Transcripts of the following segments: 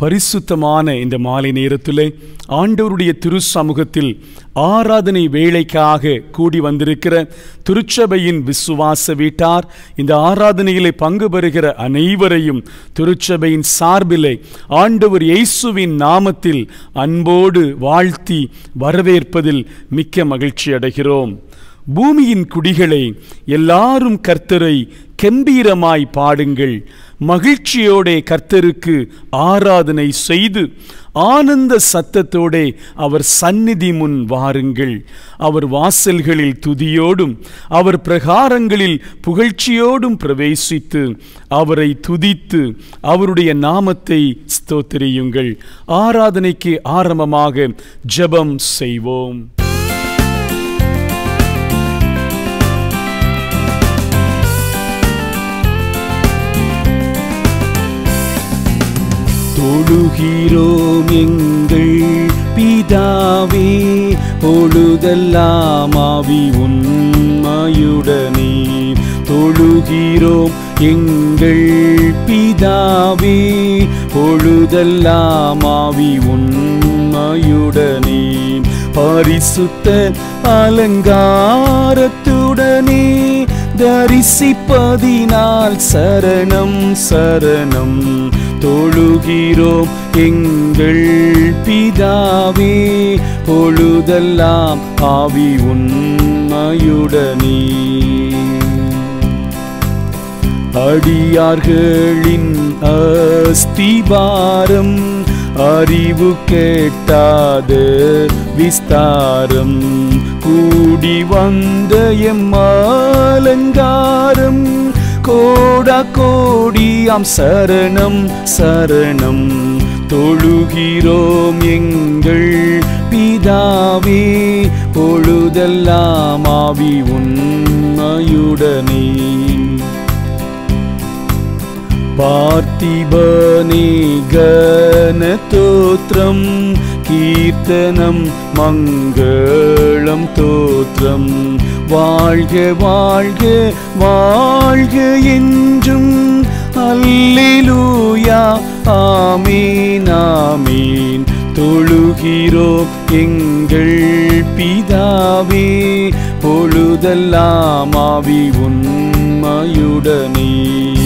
பரிசுத்தமான இந்த மாலை நேரத்திலே ஆண்டவருடைய திரு சமூகத்தில் ஆராதனை வேலைக்காக கூடி வந்திருக்கிற திருச்சபையின் விசுவாச வீட்டார் இந்த ஆராதனையிலே பங்கு பெறுகிற அனைவரையும் திருச்சபையின் சார்பிலே ஆண்டவர் இயேசுவின் நாமத்தில் அன்போடு வாழ்த்தி வரவேற்பதில் மிக்க மகிழ்ச்சி அடைகிறோம் பூமியின் குடிகளை எல்லாரும் கர்த்தரை கம்பீரமாய் பாடுங்கள் மகிழ்ச்சியோடே கர்த்தருக்கு ஆராதனை செய்து ஆனந்த சத்தத்தோடே அவர் சந்நிதி முன் வாருங்கள் அவர் வாசல்களில் துதியோடும் அவர் பிரகாரங்களில் புகழ்ச்சியோடும் பிரவேசித்து அவரை துதித்து அவருடைய நாமத்தை ஸ்தோத்திரியுங்கள் ஆராதனைக்கு ஆரம்பமாக ஜெபம் செய்வோம் தொழுகிறோம் எங்கள் பிதாவே பொழுதெல்லாம் ஆவி உண்மையுடனே தொழுகிறோம் எங்கள் பிதாவே பொழுதெல்லாம் ஆவி உண்மையுடனே பரிசுத்த அலங்காரத்துடனே தரிசிப்பதினால் சரணம் சரணம் தொழுகிறோம் எங்கள் பிதாவே பொழுதெல்லாம் ஆவி உண்மையுடனே அடியார்களின் அஸ்திபாரம் அறிவு கேட்டாத விஸ்தாரம் கூடி வந்த எம்மாலங்காரம் கோடா கோடியாம் சரணம் சரணம் தொழுகிறோம் எங்கள் பிதாவே பொழுதெல்லாம் ஆவி உண்மையுடனே பார்த்திபனே கனதோத்திரம் கீர்த்தனம் மங்களம் தோற்றம் வாழ்க வாழ்க வாழ்க என்றும் அல்லேலூயா ஆமீன் ஆமீன் தொழுகிறோம் எங்கள் பிதாவே பொழுதெல்லாம் ஆவி உண்மையுடனே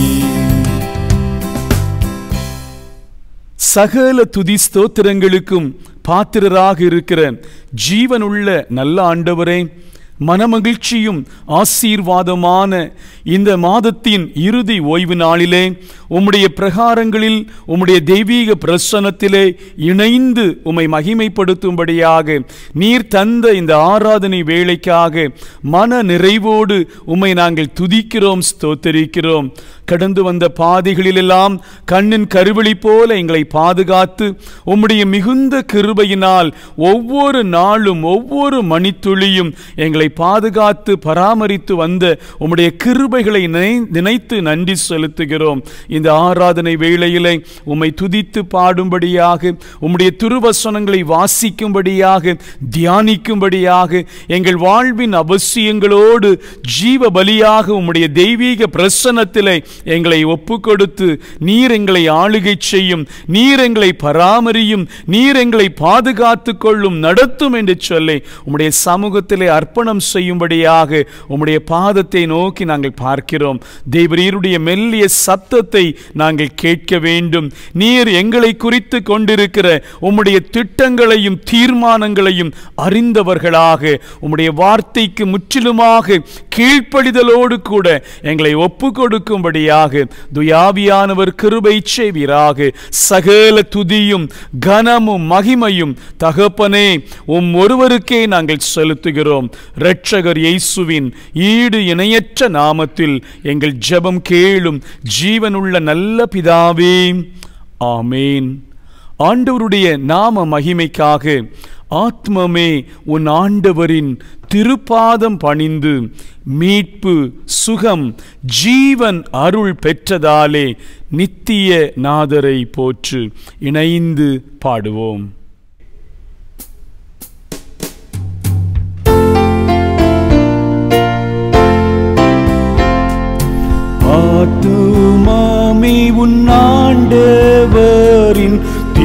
சகல துதி ஸ்தோத்திரங்களுக்கும் பாத்திரராக இருக்கிற ஜீவனுள்ள நல்ல ஆண்டவரே மனமகிழ்ச்சியும் ஆசீர்வாதமான இந்த மாதத்தின் இறுதி ஓய்வு நாளிலே உம்முடைய பிரகாரங்களில் உம்முடைய தெய்வீக பிரசனத்திலே இணைந்து உம்மை மகிமைப்படுத்தும்படியாக நீர் தந்த இந்த ஆராதனை வேலைக்காக மன நிறைவோடு உம்மை நாங்கள் துதிக்கிறோம் ஸ்தோத்தரிக்கிறோம் கடந்து வந்த பாதைகளிலெல்லாம் கண்ணின் கருவழி போல எங்களை பாதுகாத்து உம்முடைய மிகுந்த கிருபையினால் ஒவ்வொரு நாளும் ஒவ்வொரு மணித்துளியும் எங்களை பாதுகாத்து பராமரித்து வந்த உம்முடைய கிருபைகளை நினை- நினைத்து நன்றி செலுத்துகிறோம் இந்த ஆராதனை வேளையிலே உம்மை துதித்து பாடும்படியாக உம்முடைய திருவசனங்களை வாசிக்கும்படியாக தியானிக்கும்படியாக எங்கள் வாழ்வின் அவசியங்களோடு ஜீவ பலியாக உம்முடைய தெய்வீக பிரசன்னத்திலே எங்களை ஒப்புக்கொடுத்து நீர் எங்களை ஆளுகை செய்யும் நீர் எங்களை பராமரியும் நீர் எங்களை பாதுகாத்து கொள்ளும் நடத்தும் என்று சொல்லி உம்முடைய சமூகத்திலே அர்ப்பணம் செய்யும்படியாக உம்முடைய பாதத்தை நோக்கி நாங்கள் பார்க்கிறோம் தேவரீருடைய மெல்லிய சத்தத்தை நாங்கள் கேட்க வேண்டும் நீர் எங்களை குறித்து கொண்டிருக்கிற உம்முடைய திட்டங்களையும் தீர்மானங்களையும் அறிந்தவர்களாக உம்முடைய வார்த்தைக்கு முற்றிலுமாக கீழ்ப்படிதலோடு கூட எங்களை ஒப்பு கொடுக்கும்படியாக துயாவியானவர் கிருபை செய்வீராக சகல துதியும் கனமும் மகிமையும் தகப்பனே உம் ஒருவருக்கே நாங்கள் செலுத்துகிறோம் இரட்சகர் இயேசுவின் ஈடு இணையற்ற நாமத்தில் எங்கள் ஜெபம் கேளும் ஜீவனுள்ள நல்ல பிதாவே ஆமேன் ஆண்டவருடைய நாம மகிமைக்காக ஆத்மமே உன் ஆண்டவரின் திருப்பாதம் பணிந்து மீட்பு சுகம் ஜீவன் அருள் பெற்றதாலே நித்திய நாதரை போற்று இணைந்து பாடுவோம் ஆத்துமாமே உன் ஆண்டவரின்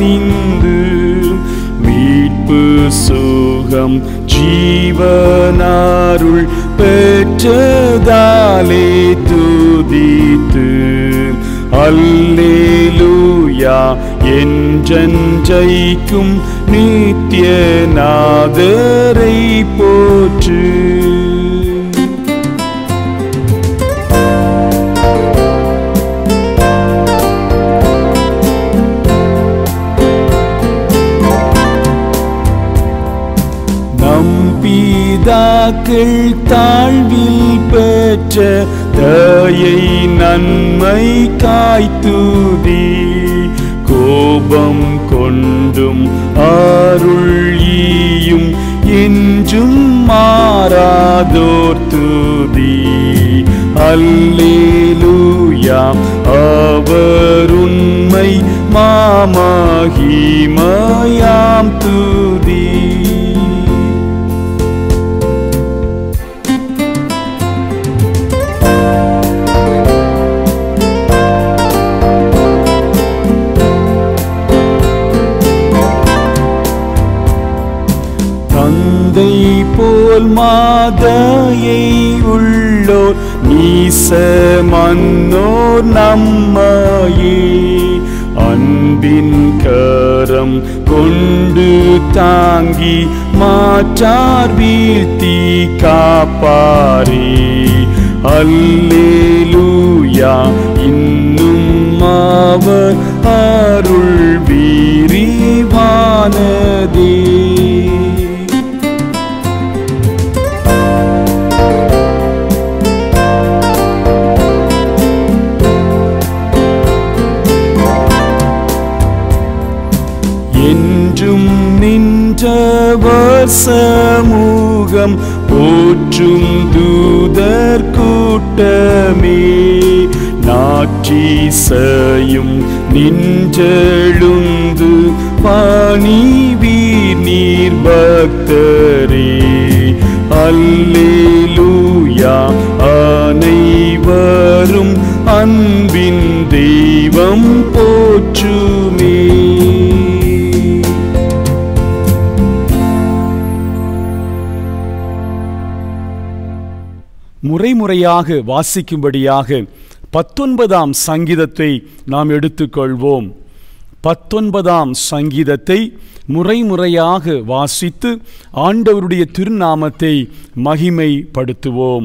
பணிந்து மீட்பு சுகம் ஜீவனாருள் பெற்றதாலே துதித்து அல்லேலூயா என்றென்றைக்கும் நித்திய நாதரை போற்று நம் பீதாக்கள் தாழ்வில் பெற்ற தயை நன்மை காய்த்துதி கோபம் கொண்டும் அருள் ஈயும் என்றும் மாறாதோர் துதி அல்லேலூயா அவர் உண்மை மாமகிமயாம் துதி தந்தை போல் மாதையை உள்ளோர் நீச மன்னோர் நம்மையே அன்பின் கரம் கொண்டு தாங்கி மாற்றார் வீழ்த்தி காப்பாரே அல்லேலூயா இன்னும் அவர் அருள் வீரிவானதே என்றும் நின்றவர் சமூகம் போற்றும் தூதர் கூட்டமே நாற்றீசையும் நின்றெழுந்து பாணி வீர் நீர் பக்தரே அல்லேலூயா அனைவரும் அன்பின் தெய்வம் போற்றுமே முறைமுறையாக வாசிக்கும்படியாக பத்தொன்பதாம் சங்கீதத்தை நாம் எடுத்துக்கொள்வோம் பத்தொன்பதாம் சங்கீதத்தை முறைமுறையாக வாசித்து ஆண்டவருடைய திருநாமத்தை மகிமைப்படுத்துவோம்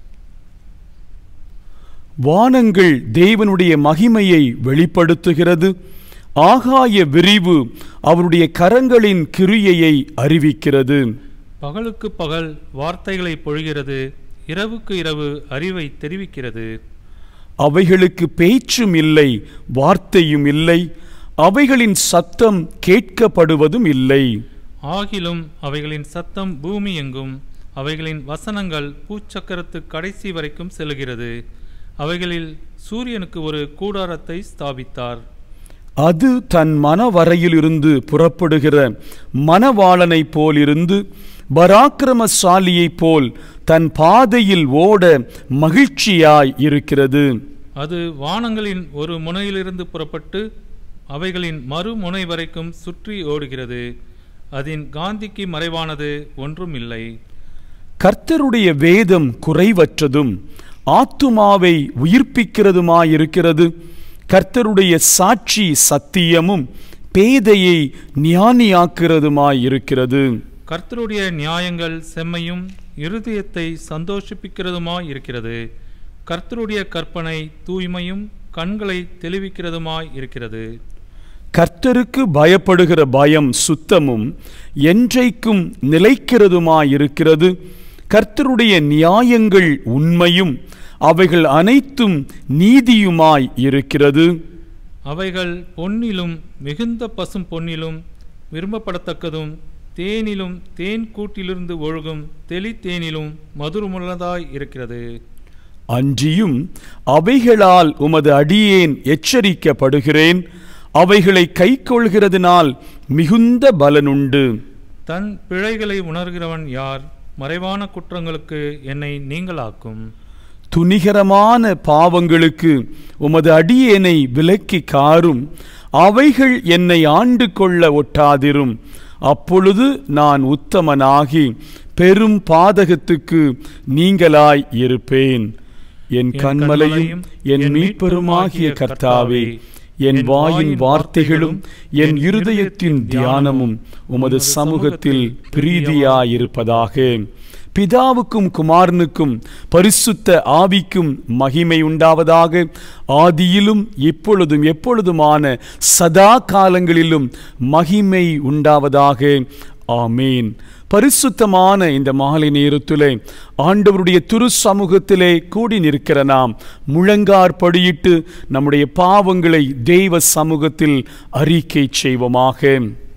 வானங்கள் தேவனுடைய மகிமையை வெளிப்படுத்துகிறது ஆகாய விரிவு அவருடைய கரங்களின் கிரியையை அறிவிக்கிறது பகலுக்கு பகல் வார்த்தைகளை பொழிகிறது இரவுக்கு இரவு அறிவை தெரிவிக்கிறது அவைகளுக்கு பேச்சும் இல்லை வார்த்தையும் இல்லை அவைகளின் சத்தம் கேட்கப்படுவதும் இல்லை ஆகிலும் அவைகளின் சத்தம் பூமி எங்கும் அவைகளின் வசனங்கள் பூச்சக்கரத்து கடைசி வரைக்கும் செல்கிறது அவைகளில் சூரியனுக்கு ஒரு கூடாரத்தை ஸ்தாபித்தார் அது தன் மனவரையிலிருந்து புறப்படுகிற மணவாளனைப் போலிருந்து பராக்கிரமசாலியைப் போல் தன் பாதையில் ஓட மகிழ்ச்சியாய் இருக்கிறது அது வானங்களின் ஒரு முனையிலிருந்து புறப்பட்டு அவைகளின் மறுமுனை வரைக்கும் சுற்றி ஓடுகிறது அதன் காந்திக்கு மறைவானது ஒன்றும் இல்லை கர்த்தருடைய வேதம் குறைவற்றதும் ஆத்துமாவை உயிர்ப்பிக்கிறதுமாயிருக்கிறது கர்த்தருடைய சாட்சி சத்தியமும் பேதையை ஞானியாக்கிறதுமாயிருக்கிறது கர்த்தருடைய நியாயங்கள் செம்மையும் இருதயத்தை சந்தோஷிப்பிக்கிறதுமாய் இருக்கிறது கர்த்தருடைய கற்பனை தூய்மையும் கண்களை தெளிவிக்கிறதுமாய் இருக்கிறது கர்த்தருக்கு பயப்படுகிற பயம் சுத்தமும் என்றைக்கும் நிலைக்கிறதுமாயிருக்கிறது கர்த்தருடைய நியாயங்கள் உண்மையும் அவைகள் அனைத்தும் நீதியுமாய் இருக்கிறது அவைகள் பொன்னிலும் மிகுந்த பசும் பொன்னிலும் விரும்பப்படத்தக்கதும் தேனிலும் தேன் கூட்டிலிருந்து ஒழுகும் தெளித்தேனிலும் மதுரமுள்ளதாய் இருக்கிறது அன்றியும் அவைகளால் உமது அடியேன் எச்சரிக்கப்படுகிறேன் அவைகளை கைக்கொள்கிறதுனால் மிகுந்த பலனுண்டு தன் பிழைகளை உணர்கிறவன் யார் மறைவான குற்றங்களுக்கு என்னை நீங்களாக்கும் துணிகரமான பாவங்களுக்கு உமது அடியேனை விலக்கி காரும் அவைகள் என்னை ஆண்டு கொள்ள ஒட்டாதிரும் அப்பொழுது நான் உத்தமனாகி பெரும் பாதகத்துக்கு நீங்களாய் இருப்பேன் என் கண்மலையும் என் மீட்பெருமாகிய கர்த்தாவே என் வாயின் வார்த்தைகளும் என் இருதயத்தின் தியானமும் உமது சமூகத்தில் பிரீதியாயிருப்பதாக பிதாவுக்கும் குமாரனுக்கும் பரிசுத்த ஆவிக்கும் மகிமை உண்டாவதாக ஆதியிலும் இப்பொழுதும் எப்பொழுதுமான சதா காலங்களிலும் மகிமை உண்டாவதாக ஆமேன் பரிசுத்தமான இந்த மாலை நேரத்திலே ஆண்டவருடைய திரு சமூகத்திலே கூடி நிற்கிற நாம் முழங்கார் படியிட்டு நம்முடைய பாவங்களை தெய்வ சமூகத்தில் அறிக்கை செய்வோமாக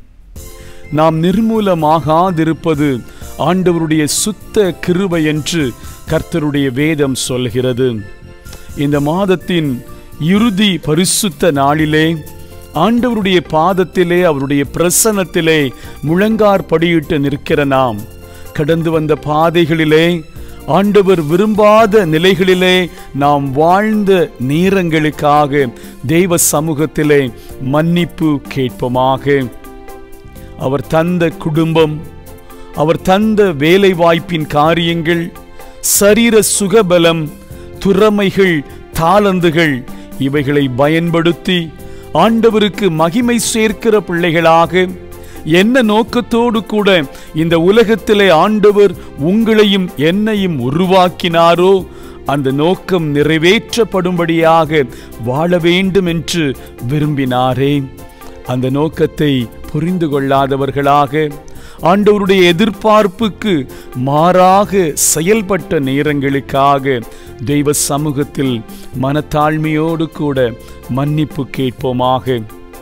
நாம் நிர்மூலமாகாதிருப்பது ஆண்டவருடைய சுத்த கிருபை என்று கர்த்தருடைய வேதம் சொல்கிறது இந்த மாதத்தின் இறுதி பரிசுத்த நாளிலே ஆண்டவருடைய பாதத்திலே அவருடைய பிரசன்னத்திலே முழங்கார் படியிட்டு நிற்கிற நாம் கடந்து வந்த பாதைகளிலே ஆண்டவர் விரும்பாத நிலைகளிலே நாம் வாழ்ந்த நேரங்களுக்காக தெய்வ சமூகத்திலே மன்னிப்பு கேட்போமாக அவர் தந்த குடும்பம் அவர் தந்த வேலை வாய்ப்பின் காரியங்கள் சரீர சுகபலம் துறமைகள் தாளந்துகள் இவைகளை பயன்படுத்தி ஆண்டவருக்கு மகிமை சேர்க்கிற பிள்ளைகளாக என்ன நோக்கத்தோடு கூட இந்த உலகத்திலே ஆண்டவர் உங்களையும் என்னையும் உருவாக்கினாரோ அந்த நோக்கம் நிறைவேற்றப்படும்படியாக வாழ வேண்டும் என்று விரும்பினாரே அந்த நோக்கத்தை புரிந்து கொள்ளாதவர்களாக ஆண்டவருடைய எதிர்பார்ப்புக்கு மாறாக செயல்பட்ட நேரங்களுக்காக தெய்வ சமூகத்தில் மனத்தாழ்மையோடு கூட மன்னிப்பு கேட்போமாக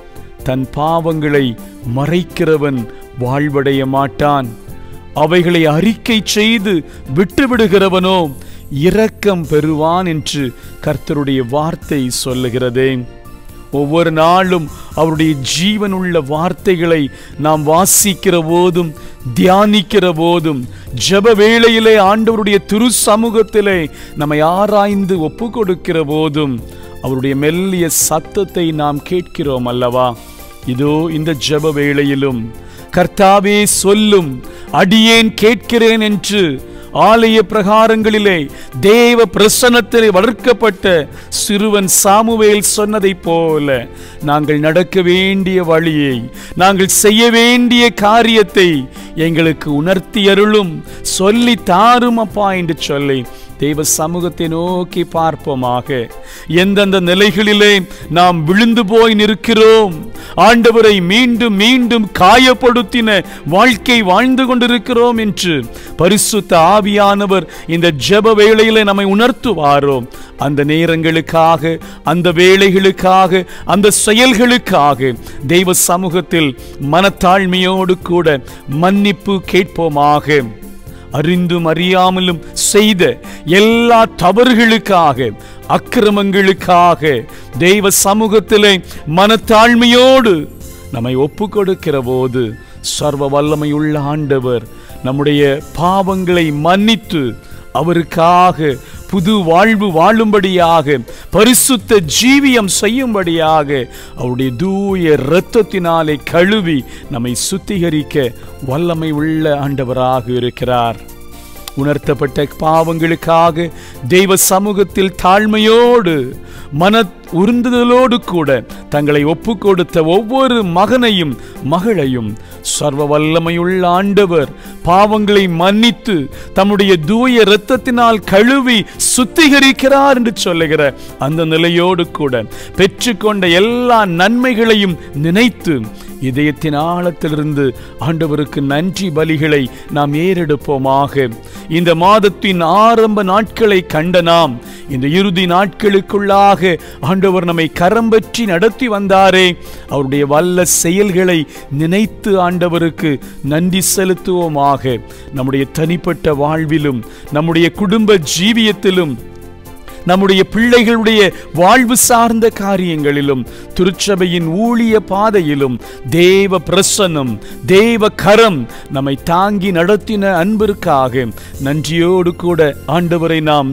தன் பாவங்களை மறைக்கிறவன் வாழ்வடைய மாட்டான் அவைகளை அறிக்கை செய்து விட்டுவிடுகிறவனோ இரக்கம் பெறுவான் என்று கர்த்தருடைய வார்த்தை சொல்லுகிறதே ஒவ்வொரு நாளும் அவருடைய ஜீவனுள்ள வார்த்தைகளை நாம் வாசிக்கிற போதும் தியானிக்கிற போதும் ஜப வேளையிலே ஆண்டவருடைய திரு சமூகத்திலே நம்மை ஆராய்ந்து ஒப்பு கொடுக்கிற போதும் அவருடைய மெல்லிய சத்தத்தை நாம் கேட்கிறோம் அல்லவா இதோ இந்த ஜப வேளையிலும் கர்த்தாவே சொல்லும் அடியேன் கேட்கிறேன் என்று ஆலய பிரகாரங்களிலே தேவ பிரசன்னத்திலே வளர்க்கப்பட்ட சிறுவன் சாமுவேல் சொன்னதைப் போல நாங்கள் நடக்க வேண்டிய வழியை நாங்கள் செய்ய வேண்டிய காரியத்தை எங்களுக்கு உணர்த்தி அருளும் சொல்லி தாரும் அப்பா என்று சொல்லி தெய்வ சமூகத்தை நோக்கி பார்ப்போமாக எந்தெந்த நிலைகளிலே நாம் விழுந்து போய் நிற்கிறோம் ஆண்டவரை மீண்டும் மீண்டும் காயப்படுத்தின வாழ்க்கை வாழ்ந்து கொண்டிருக்கிறோம் என்று பரிசுத்த ஆவியானவர் இந்த ஜெப வேளையிலே நம்மை உணர்த்துவாரோ அந்த நேரங்களுக்காக அந்த வேலைகளுக்காக அந்த செயல்களுக்காக தெய்வ சமூகத்தில் மனத்தாழ்மையோடு கூட மன்னிப்பு கேட்போமாக அறிந்தும் அறியாமலும் செய்த எல்லா தவறுகளுக்காக அக்கிரமங்களுக்காக தெய்வ சமூகத்திலே மனத்தாழ்மையோடு நம்மை ஒப்பு கொடுக்கிற போது சர்வ வல்லமையுள்ள ஆண்டவர் நம்முடைய பாவங்களை மன்னித்து அவருக்காக புது வாழ்வு வாழும்படியாக பரிசுத்த ஜீவியம் செய்யும்படியாக அவருடைய தூய இரத்தத்தினாலே கழுவி நம்மை சுத்திகரிக்க வல்லமை உள்ள ஆண்டவராக இருக்கிறார் உணர்த்தப்பட்ட பாவங்களுக்காக தெய்வ சமூகத்தில் தாழ்மையோடு மன உருந்துதலோடு கூட தங்களை ஒப்பு கொடுத்த ஒவ்வொரு மகனையும் மகளையும் சர்வ வல்லமையுள்ள ஆண்டவர் பாவங்களை மன்னித்து தம்முடைய தூய இரத்தத்தினால் கழுவி சுத்திகரிக்கிறார் என்று சொல்லுகிற அந்த நிலையோடு கூட பெற்றுக்கொண்ட எல்லா நன்மைகளையும் நினைத்து இதயத்தின் ஆழத்திலிருந்து ஆண்டவருக்கு நன்றி பலிகளை நாம் ஏறெடுப்போமாக இந்த மாதத்தின் ஆரம்ப நாட்களை கண்ட நாம் இந்த இறுதி நாட்களுக்குள்ளாக ஆண்டவர் நம்மை கரம் பற்றி நடத்தி வந்தாரே அவருடைய வல்ல செயல்களை நினைத்து ஆண்டவருக்கு நன்றி செலுத்துவோமாக நம்முடைய தனிப்பட்ட வாழ்விலும் நம்முடைய குடும்ப ஜீவியத்திலும் நம்முடைய பிள்ளைகளுடைய வாழ்வு சார்ந்த காரியங்களிலும் திருச்சபையின் ஊழிய பாதையிலும் தேவ பிரசன்னம் தேவ கரம் நம்மை தாங்கி நடத்தின அன்பிற்காக நன்றியோடு கூட ஆண்டவரை நாம்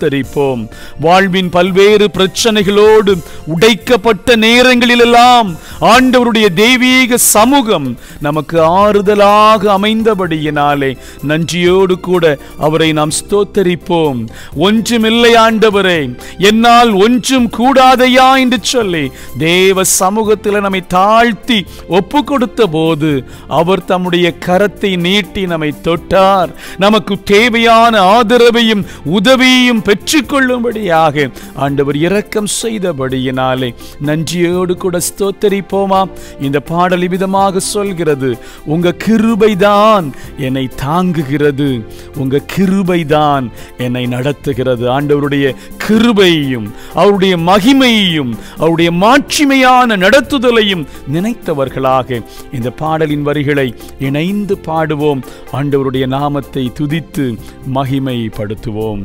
ஸ்தோத்தரிப்போம் வாழ்வின் பல்வேறு பிரச்சனைகளோடு உடைக்கப்பட்ட நேரங்களிலெல்லாம் ஆண்டவருடைய தெய்வீக சமூகம் நமக்கு ஆறுதலாக அமைந்தபடியினாலே நன்றியோடு கூட அவரை நாம் ஸ்தோத்தரிப்போம் ஒன்றுமில்லை ஆண்டவரே என்னால் ஒன்றும் கூடாதையா என்று சொல்லி தேவ சமூகத்தில் நம்மை தாழ்த்தி ஒப்பு கொடுத்த போது அவர் தம்முடைய கரத்தை நீட்டி நம்மை தொட்டார் நமக்கு தேவையான ஆதரவையும் உதவியும் பெற்றுக்கொள்ளும்படியாக ஆண்டவர் இரக்கம் செய்தபடியினாலே நன்றியோடு கூட ஸ்தோத்தரிப்போமா இந்த பாடல் விதமாக சொல்கிறது உங்க கிருபைதான் என்னை தாங்குகிறது உங்க கிருபைதான் என்னை நடத்துகிறது ஆண்டவருடைய கிருபையும் அவருடைய மகிமையையும் அவருடைய மாட்சிமையான நடத்துதலையும் நினைத்தவர்களாக இந்த பாடலின் வரிகளை இணைந்து பாடுவோம் ஆண்டவருடைய நாமத்தை துதித்து மகிமைப்படுத்துவோம்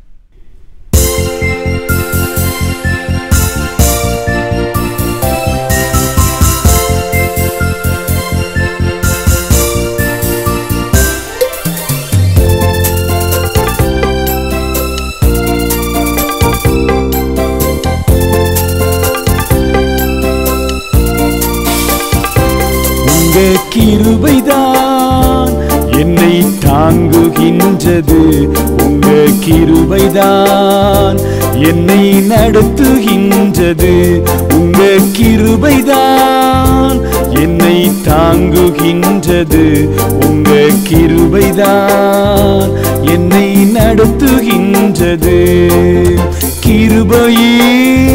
உங்க கிருபைதான் என்னை தாங்குகின்றது உங்க கிருபைதான் என்னை நடத்துகின்றது உங்க கிருபைதான் என்னை தாங்குகின்றது உங்க கிருபைதான் என்னை நடத்துகின்றது கிருபையே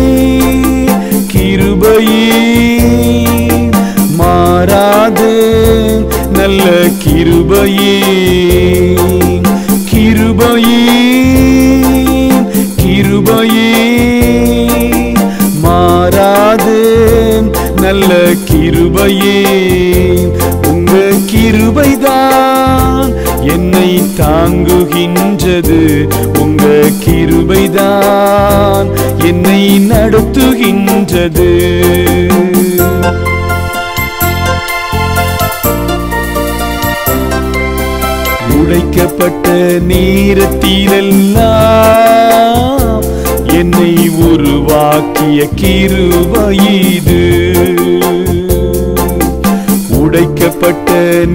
கிருபையே மாறாது நல்ல கிருபையே கிருபையே கிருபையே மாறாது நல்ல கிருபையே உங்க கிருபைதான் என்னை தாங்குகின்றது உங்க கிருபைதான் என்னை நடத்துகின்றது உடைக்கப்பட்ட நீரத்திலெல்லாம் என்னை உருவாக்கிய கிருபையுது உடைக்கப்பட்ட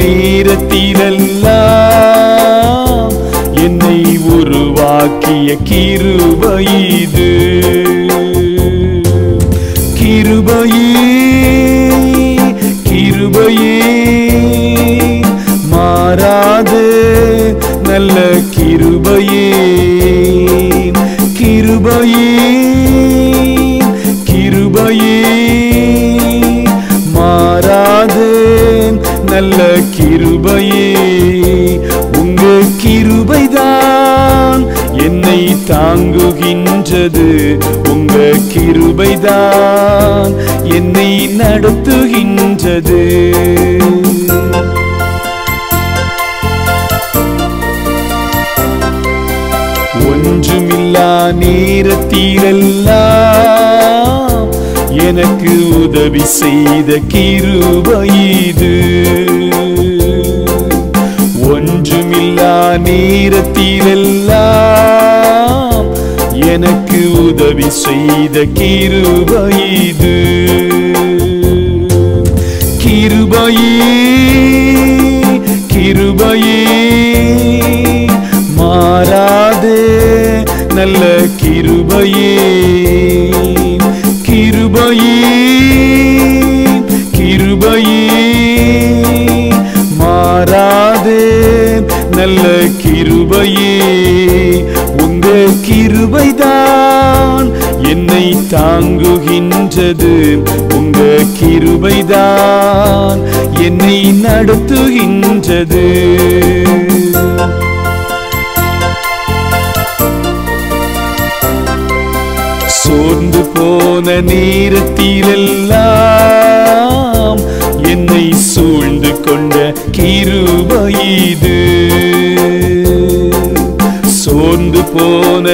நீரத்திலெல்லாம் என்னை உருவாக்கிய கிருபையுது கிருபையே கிருபையே மாறாது நல்ல கிருபையே கிருபையே கிருபையே மாறாது நல்ல கிருபையே உங்க கிருபைதான் என்னை தாங்குகின்றது உங்க கிருபைதான் என்னை நடத்துகின்றது ஒன்றுமில்லா நேரத்திலெல்லாம் எனக்கு உதவி செய்த கிருபையுது ஒன்றுமில்லா நேரத்திலெல்லாம் எனக்கு உதவி செய்த கிருபையுது கிருபையே கிருபையே மாறாது நல்ல கிருபையே கிருபையே கிருபையே மாறாது நல்ல கிருபையே உங்க கிருபைதான் என்னை தாங்குகின்றது உங்க கிருபைதான் என்னை நடத்துகின்றது சோர்ந்து போன நேரத்திலெல்லாம் என்னை சூழ்ந்து கொண்ட கிருபையுது சோர்ந்து போன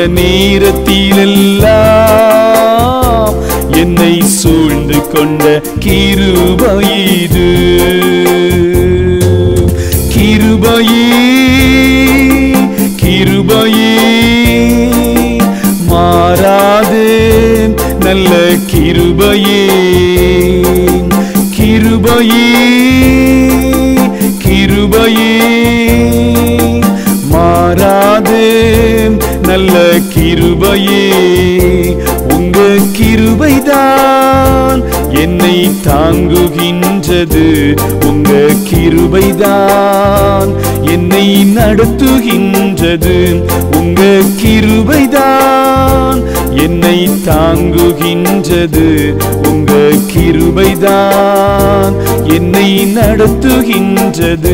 நேரத்திலெல்லாம் என்னை சூழ்ந்து கொண்ட கிருபையுது கிருபையே கிருபையே மாறாது நல்ல கிருபையே கிருபையே உங்க கிருபைதான் என்னை தாங்குகின்றது உங்க கிருபைதான் என்னை நடத்துகின்றது உங்க கிருபைதான் என்னை தாங்குகின்றது உங்க கிருபைதான் என்னை நடத்துகின்றது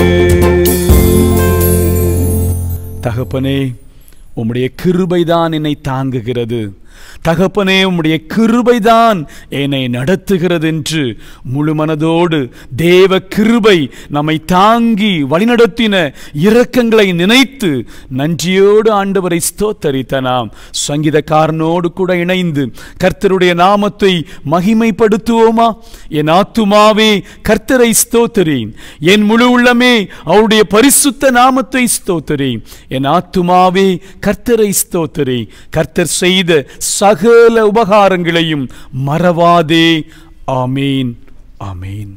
தகப்பனே உம்முடைய கிருபைதான் என்னை தாங்குகிறது தகப்பனே உம்முடைய கிருபைதான் என்னை நடத்துகிறது என்று முழு மனதோடு தேவ கிருபை நம்மை தாங்கி வழிநடத்தின இரக்கங்களை நினைத்து நன்றியோடு ஆண்டவரை ஸ்தோத்தரித்த நாம் சங்கீதக்காரனோடு கூட இணைந்து கர்த்தருடைய நாமத்தை மகிமைப்படுத்துவோமா என் ஆத்துமாவே கர்த்தரை ஸ்தோத்தரேன் என் முழு உள்ளமே அவருடைய பரிசுத்த நாமத்தை ஸ்தோத்தரேன் என் ஆத்துமாவே கர்த்தரை ஸ்தோத்தரே கர்த்தர் செய்த சகல உபகாரங்களையும் மறவாதே ஆமீன் ஆமீன்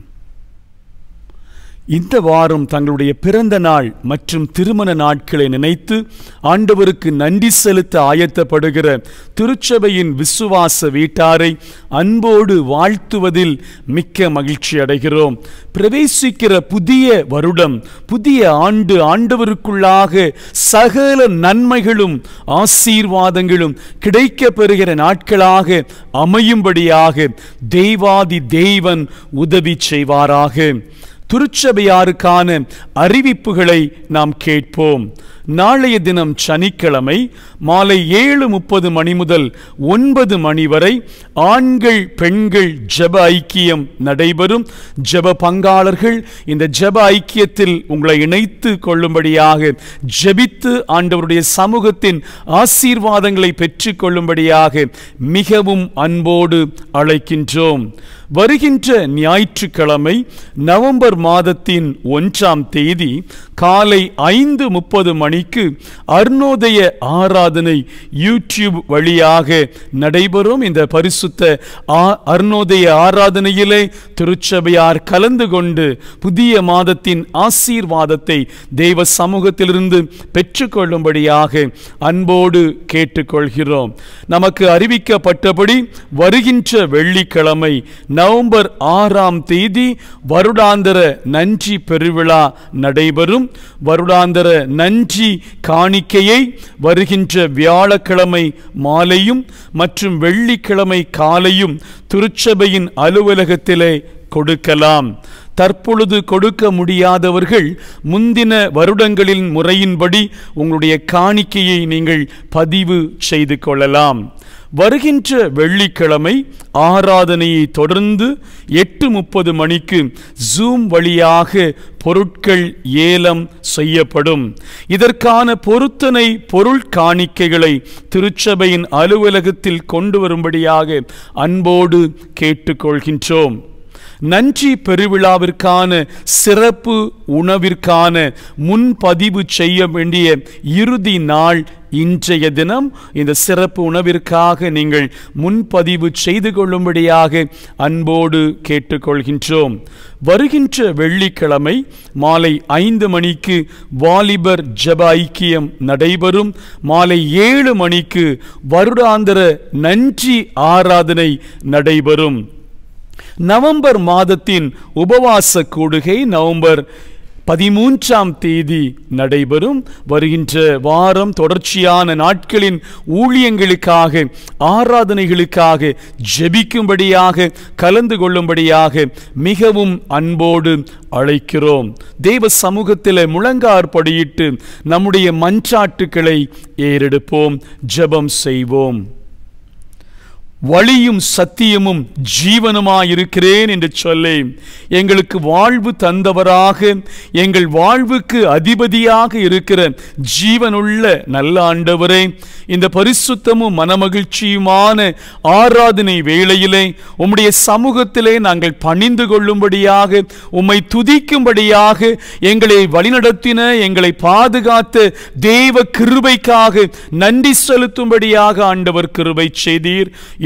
இந்த வாரம் தங்களுடைய பிறந்த நாள் மற்றும் திருமண நாட்களை நினைத்து ஆண்டவருக்கு நன்றி செலுத்த ஆயத்தப்படுகிற திருச்சபையின் விசுவாச வீட்டாரை அன்போடு வாழ்த்துவதில் மிக்க மகிழ்ச்சி அடைகிறோம் பிரவேசிக்கிற புதிய வருடம் புதிய ஆண்டு ஆண்டவருக்குள்ளாக சகல நன்மைகளும் ஆசீர்வாதங்களும் கிடைக்க பெறுகிற நாட்களாக அமையும்படியாக தெய்வாதி தெய்வன் உதவி செய்வாராக திருச்சபையாருக்கான அறிவிப்புகளை நாம் கேட்போம் நாளைய தினம் சனிக்கிழமை மாலை ஏழு முப்பது மணி முதல் ஒன்பது மணி வரை ஆண்கள் பெண்கள் ஜெப ஐக்கியம் நடைபெறும் ஜெப பங்காளர்கள் இந்த ஜெப ஐக்கியத்தில் உங்களை இணைத்து கொள்ளும்படியாக ஜெபித்து ஆண்டவருடைய சமூகத்தின் ஆசீர்வாதங்களை பெற்றுக் கொள்ளும்படியாக மிகவும் அன்போடு அழைக்கின்றோம் வருகின்ற ஞாயிற்றுக்கிழமை நவம்பர் மாதத்தின் ஒன்றாம் தேதி காலை ஐந்து முப்பது மணிக்கு அருணோதய ஆராதனை யூடியூப் வழியாக நடைபெறும் இந்த பரிசுத்த ஆ- அருணோதய ஆராதனையிலே திருச்சபையார் கலந்து கொண்டு புதிய மாதத்தின் ஆசீர்வாதத்தை தெய்வ சமூகத்திலிருந்து பெற்றுக்கொள்ளும்படியாக அன்போடு கேட்டுக்கொள்கிறோம் நமக்கு அறிவிக்கப்பட்டபடி வருகின்ற வெள்ளிக்கிழமை நவம்பர் ஆறாம் தேதி வருடாந்திர நன்றி பெருவிழா நடைபெறும் வருடாந்திர நன்றி காணிக்கையை வருகின்ற வியாழக்கிழமை மாலையும் மற்றும் வெள்ளிக்கிழமை காலையும் திருச்சபையின் அலுவலகத்திலே கொடுக்கலாம் தற்பொழுது கொடுக்க முடியாதவர்கள் முந்தின வருடங்களின் முறையின்படி உங்களுடைய காணிக்கையை நீங்கள் பதிவு செய்து கொள்ளலாம் வருகின்ற வெள்ளிக்கிழமை ஆராதனையை தொடர்ந்து எட்டு முப்பது மணிக்கு ஜூம் வழியாக பொருட்கள் ஏலம் செய்யப்படும் இதற்கான பொருத்தனை பொருள் காணிக்கைகளை திருச்சபையின் அலுவலகத்தில் கொண்டு வரும்படியாக அன்போடு கேட்டுக்கொள்கின்றோம் நன்றி பெருவிழாவிற்கான சிறப்பு உணவிற்கான முன்பதிவு செய்ய வேண்டிய இறுதி நாள் இன்றைய தினம் இந்த சிறப்பு உணவிற்காக நீங்கள் முன்பதிவு செய்து கொள்ளும்படியாக அன்போடு கேட்டுக்கொள்கின்றோம் வருகின்ற வெள்ளிக்கிழமை மாலை ஐந்து மணிக்கு வாலிபர் ஜெப ஐக்கியம் நடைபெறும் மாலை ஏழு மணிக்கு வருடாந்திர நன்றி ஆராதனை நடைபெறும் நவம்பர் மாதத்தின் உபவாச கூடுகை நவம்பர் பதிமூன்றாம் தேதி நடைபெறும் வருகின்ற வாரம் தொடர்ச்சியான நாட்களின் ஊழியங்களுக்காக ஆராதனைகளுக்காக ஜெபிக்கும்படியாக கலந்து கொள்ளும்படியாக மிகவும் அன்போடு அழைக்கிறோம் தேவ சமூகத்தில் முழங்கார்படியிட்டு நம்முடைய மன்றாட்டுக்களை ஏறெடுப்போம் ஜெபம் செய்வோம் வழியும் சத்தியமும் ஜீவனுமாயிருக்கிறேன் என்று சொல்லி எங்களுக்கு வாழ்வு தந்தவராக எங்கள் வாழ்வுக்கு அதிபதியாக இருக்கிற ஜீவனுள்ள நல்ல ஆண்டவரே இந்த பரிசுத்தமும் மனமகிழ்ச்சியுமான ஆராதனை வேளையிலே உம்முடைய சமூகத்திலே நாங்கள் பணிந்து கொள்ளும்படியாக உம்மை துதிக்கும்படியாக எங்களை வழிநடத்தின எங்களை பாதுகாத்த தேவ கிருபைக்காக நன்றி செலுத்தும்படியாக ஆண்டவர் கிருபை செய்தீர்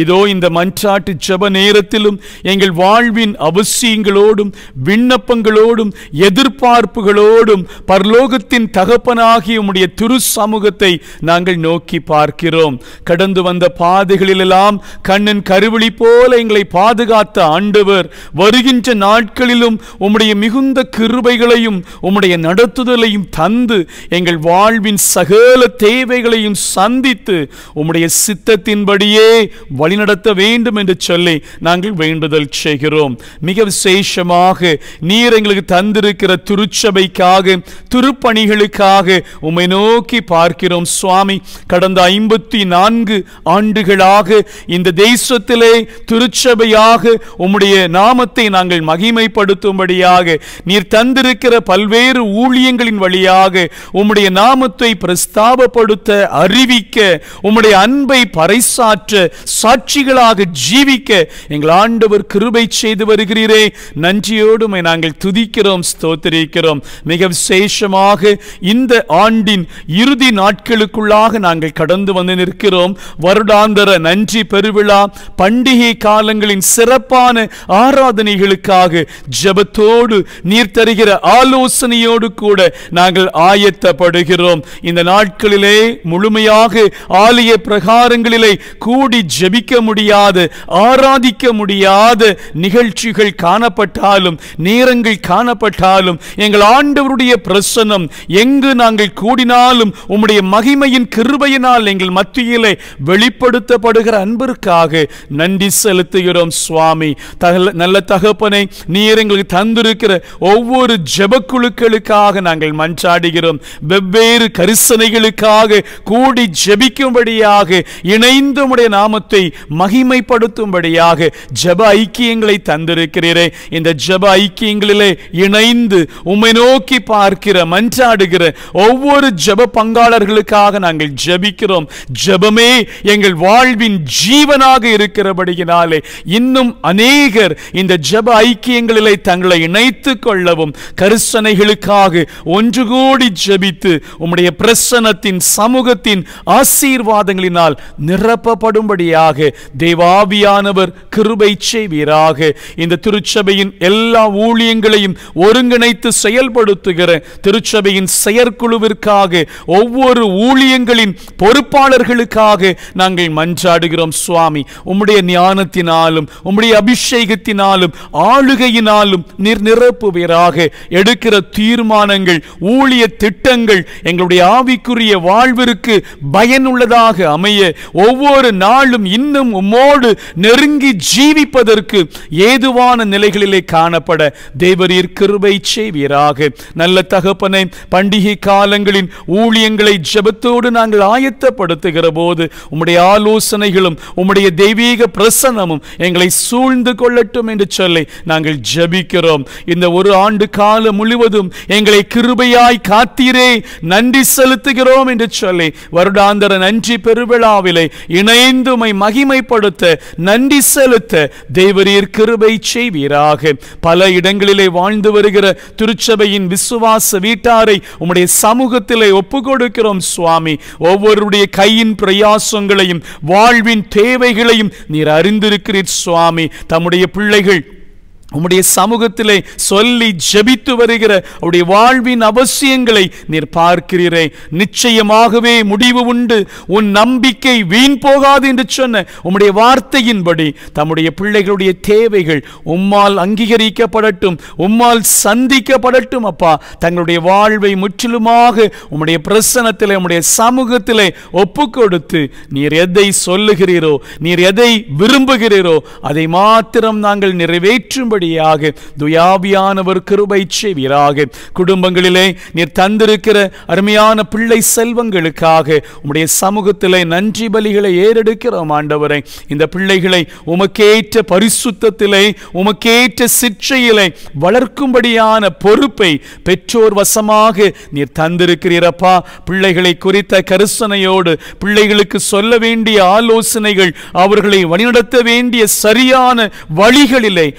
இதோ இந்த மன்றாட்டு ஜெப நேரத்திலும் எங்கள் வாழ்வின் அவசியங்களோடும் விண்ணப்பங்களோடும் எதிர்பார்ப்புகளோடும் பரலோகத்தின் தகப்பனாகிய உம்முடைய திரு சமூகத்தை நாங்கள் நோக்கி பார்க்கிறோம் கடந்து வந்த பாதைகளிலெல்லாம் கண்ணன் கருவிழி போல எங்களை பாதுகாத்த ஆண்டவர் வருகின்ற நாட்களிலும் உம்முடைய மிகுந்த கிருபைகளையும் உம்முடைய நடத்துதலையும் தந்து எங்கள் வாழ்வின் சகல தேவைகளையும் சந்தித்து உம்முடைய சித்தத்தின்படியே வழிநடத்த வேண்டும் என்று சொல்லி நாங்கள் வேண்டுதல் செய்கிறோம் மிக விசேஷமாக நீர் எங்களுக்கு தந்திருக்கிற திருச்சபைக்காக திருப்பணிகளுக்காக உம்மை நோக்கி பார்க்கிறோம் சுவாமி கடந்த ஐம்பத்தி நான்கு ஆண்டுகளாக இந்த தேசத்திலே திருச்சபையாக உம்முடைய நாமத்தை நாங்கள் மகிமைப்படுத்தும்படியாக நீர் தந்திருக்கிற பல்வேறு ஊழியங்களின் வழியாக உம்முடைய நாமத்தை பிரஸ்தாபப்படுத்த அறிவிக்க உம்முடைய அன்பை பறைசாற்ற சாட்சிகளாக ஜீவிக்க எங்கள் ஆண்டவர் கிருபை செய்து வருகிறீரே நன்றியோடு உம்மை நாங்கள் துதிக்கிறோம் ஸ்தோத்திரிக்கிறோம் மிக விசேஷமாக இந்த ஆண்டின் இறுதி நாட்களுக்குள்ளாக நாங்கள் கடந்து வந்து நிற்கிறோம் வருடாந்தர நன்றி பெருவிழா பண்டிகை காலங்களின் சிறப்பான ஆராதனைகளுக்காக ஜெபத்தோடு நீர் தருகிற ஆலோசனையோடு கூட நாங்கள் ஆயத்தப்படுகிறோம் இந்த நாட்களிலே முழுமையாக ஆலய பிரகாரங்களிலே கூடி ஜெபிக்க முடியாத ஆராதிக்க முடியாத நிகழ்ச்சிகள் காணப்பட்டாலும் நேரங்கள் காணப்பட்டாலும் எங்கள் ஆண்டவருடைய பிரசன்னம் எங்கு நாங்கள் கூடினாலும் உம்முடைய மகிமையின் கிருபையினால் எங்கள் மத்தியிலே வெளிப்படுத்தப்படுகிற அன்பிற்காக நன்றி செலுத்துகிறோம் சுவாமி தகல- நல்ல தகப்பனை நீர் எங்களுக்கு தந்திருக்கிற ஒவ்வொரு ஜெபக்குழுக்களுக்காக நாங்கள் மன்றாடுகிறோம் வெவ்வேறு கரிசனைகளுக்காக கூடி ஜெபிக்கும்படியாக இணைந்து உம்முடைய நாமத்தை மகிமைப்படுத்தும்படியாக ஜெப ஐக்கியங்களை தந்திருக்கிறீரே இந்த ஜெப ஐக்கியங்களிலே இணைந்து உம்மை நோக்கி பார்க்கிற மன்றாடுகிற ஒவ்வொரு ஜெப பங்காளர்களுக்காக நாங்கள் ஜெபிக்கிறோம் ஜெபமே எங்கள் வாழ்வின் ஜீவனாக இருக்கிறபடியினாலே இன்னும் அநேகர் இந்த ஜெப ஐக்கியங்களிலே தங்களை இணைத்துக் கொள்ளவும் கரிசனைகளுக்காக ஒன்று கூடி ஜெபித்து உம்முடைய பிரசன்னத்தின் சமூகத்தின் ஆசீர்வாதங்களினால் நிரப்பப்படும்படியாக தேவாவியானவர் கிருபை செய்வீராக இந்த திருச்சபையின் எல்லா ஊழியங்களையும் ஒருங்கிணைத்து செயல்படுத்துகிற திருச்சபையின் செயற்குழுவிற்காக ஒவ்வொரு ஊழியங்களின் பொறுப்பாளர்களுக்காக நாங்கள் மன்றாடுகிறோம் சுவாமி உம்முடைய ஞானத்தினாலும் உம்முடைய அபிஷேகத்தினாலும் ஆளுகையினாலும் நீர் நிரப்புவீராக எடுக்கிற தீர்மானங்கள் ஊழிய திட்டங்கள் எங்களுடைய ஆவிக்குரிய வாழ்விற்கு பயனுள்ளதாக அமைய ஒவ்வொரு நாளும் இன்னும் உம்மோடு நெருங்கி ஜீவிப்பதற்கு ஏதுவான நிலைகளிலே காணப்பட தேவரீர் கிருபை செய்வீராக நல்ல தகப்பனை பண்டிகை காலங்களின் ஊழியங்களை ஜெபத்தோடு நாங்கள் ஆயத்தப்படுத்துகிற போது உம்முடைய ஆலோசனைகளும் உம்முடைய தெய்வீக பிரசன்னமும் எங்களை சூழ்ந்து கொள்ளட்டும் என்று சொல்லி நாங்கள் ஜெபிக்கிறோம் இந்த ஒரு ஆண்டு காலம் முழுவதும் எங்களை கிருபையாய் காத்தீரே நன்றி செலுத்துகிறோம் என்று சொல்லி வருடாந்தர நன்றி பெருவிழாவிலே இணைந்து உம்மை மகிமைப்படுத்த நன்றி செலுத்த தேவரீர் கிருபை செய்வீராக பல இடங்களிலே வாழ்ந்து வருகிற திருச்சபையின் விசுவாச வீட்டாரை உம்முடைய சமூகத்திலே ஒப்பு கொடுக்கிறோம் சுவாமி ஒவ்வொருடைய கையின் பிரயாசங்களையும் வாழ்வின் தேவைகளையும் நீர் அறிந்திருக்கிறீர் சுவாமி தம்முடைய பிள்ளைகள் உம்முடைய சமூகத்திலே சொல்லி ஜெபித்து வருகிற உடைய வாழ்வின் அவசியங்களை நீர் பார்க்கிறீரே நிச்சயமாகவே முடிவு உண்டு உன் நம்பிக்கை வீண் போகாது என்று சொன்ன உம்முடைய வார்த்தையின்படி தம்முடைய பிள்ளைகளுடைய தேவைகள் உம்மால் அங்கீகரிக்கப்படட்டும் உம்மால் சந்திக்கப்படட்டும் அப்பா தங்களுடைய வாழ்வை முற்றிலுமாக உம்முடைய பிரசனத்திலே உம்முடைய சமூகத்திலே ஒப்பு கொடுத்து நீர் எதை சொல்லுகிறீரோ நீர் எதை விரும்புகிறீரோ அதை மாத்திரம் நாங்கள் நிறைவேற்றும்படியாக துயாவியானவர் கிருபை செய்வீராக குடும்பங்களிலே நீர் தந்திருக்கிற அருமையான பிள்ளை செல்வங்களுக்காக உம்முடைய சமூகத்திலே நன்றி பலிகளை ஏறெடுக்கிறோம் ஆண்டவரை இந்த பிள்ளைகளை உமக்கேற்ற பரிசுத்தத்திலே உமக்கேற்ற சிற்றையிலே வளர்க்கும்படியான பொறுப்பை பெற்றோர் வசமாக நீர் தந்திருக்கிறீரப்பா பிள்ளைகளை குறித்த கரிசனையோடு பிள்ளைகளுக்கு சொல்ல வேண்டிய ஆலோசனைகள் அவர்களை வழிநடத்த வேண்டிய சரியான வழிகளிலே ஒவ்வொரு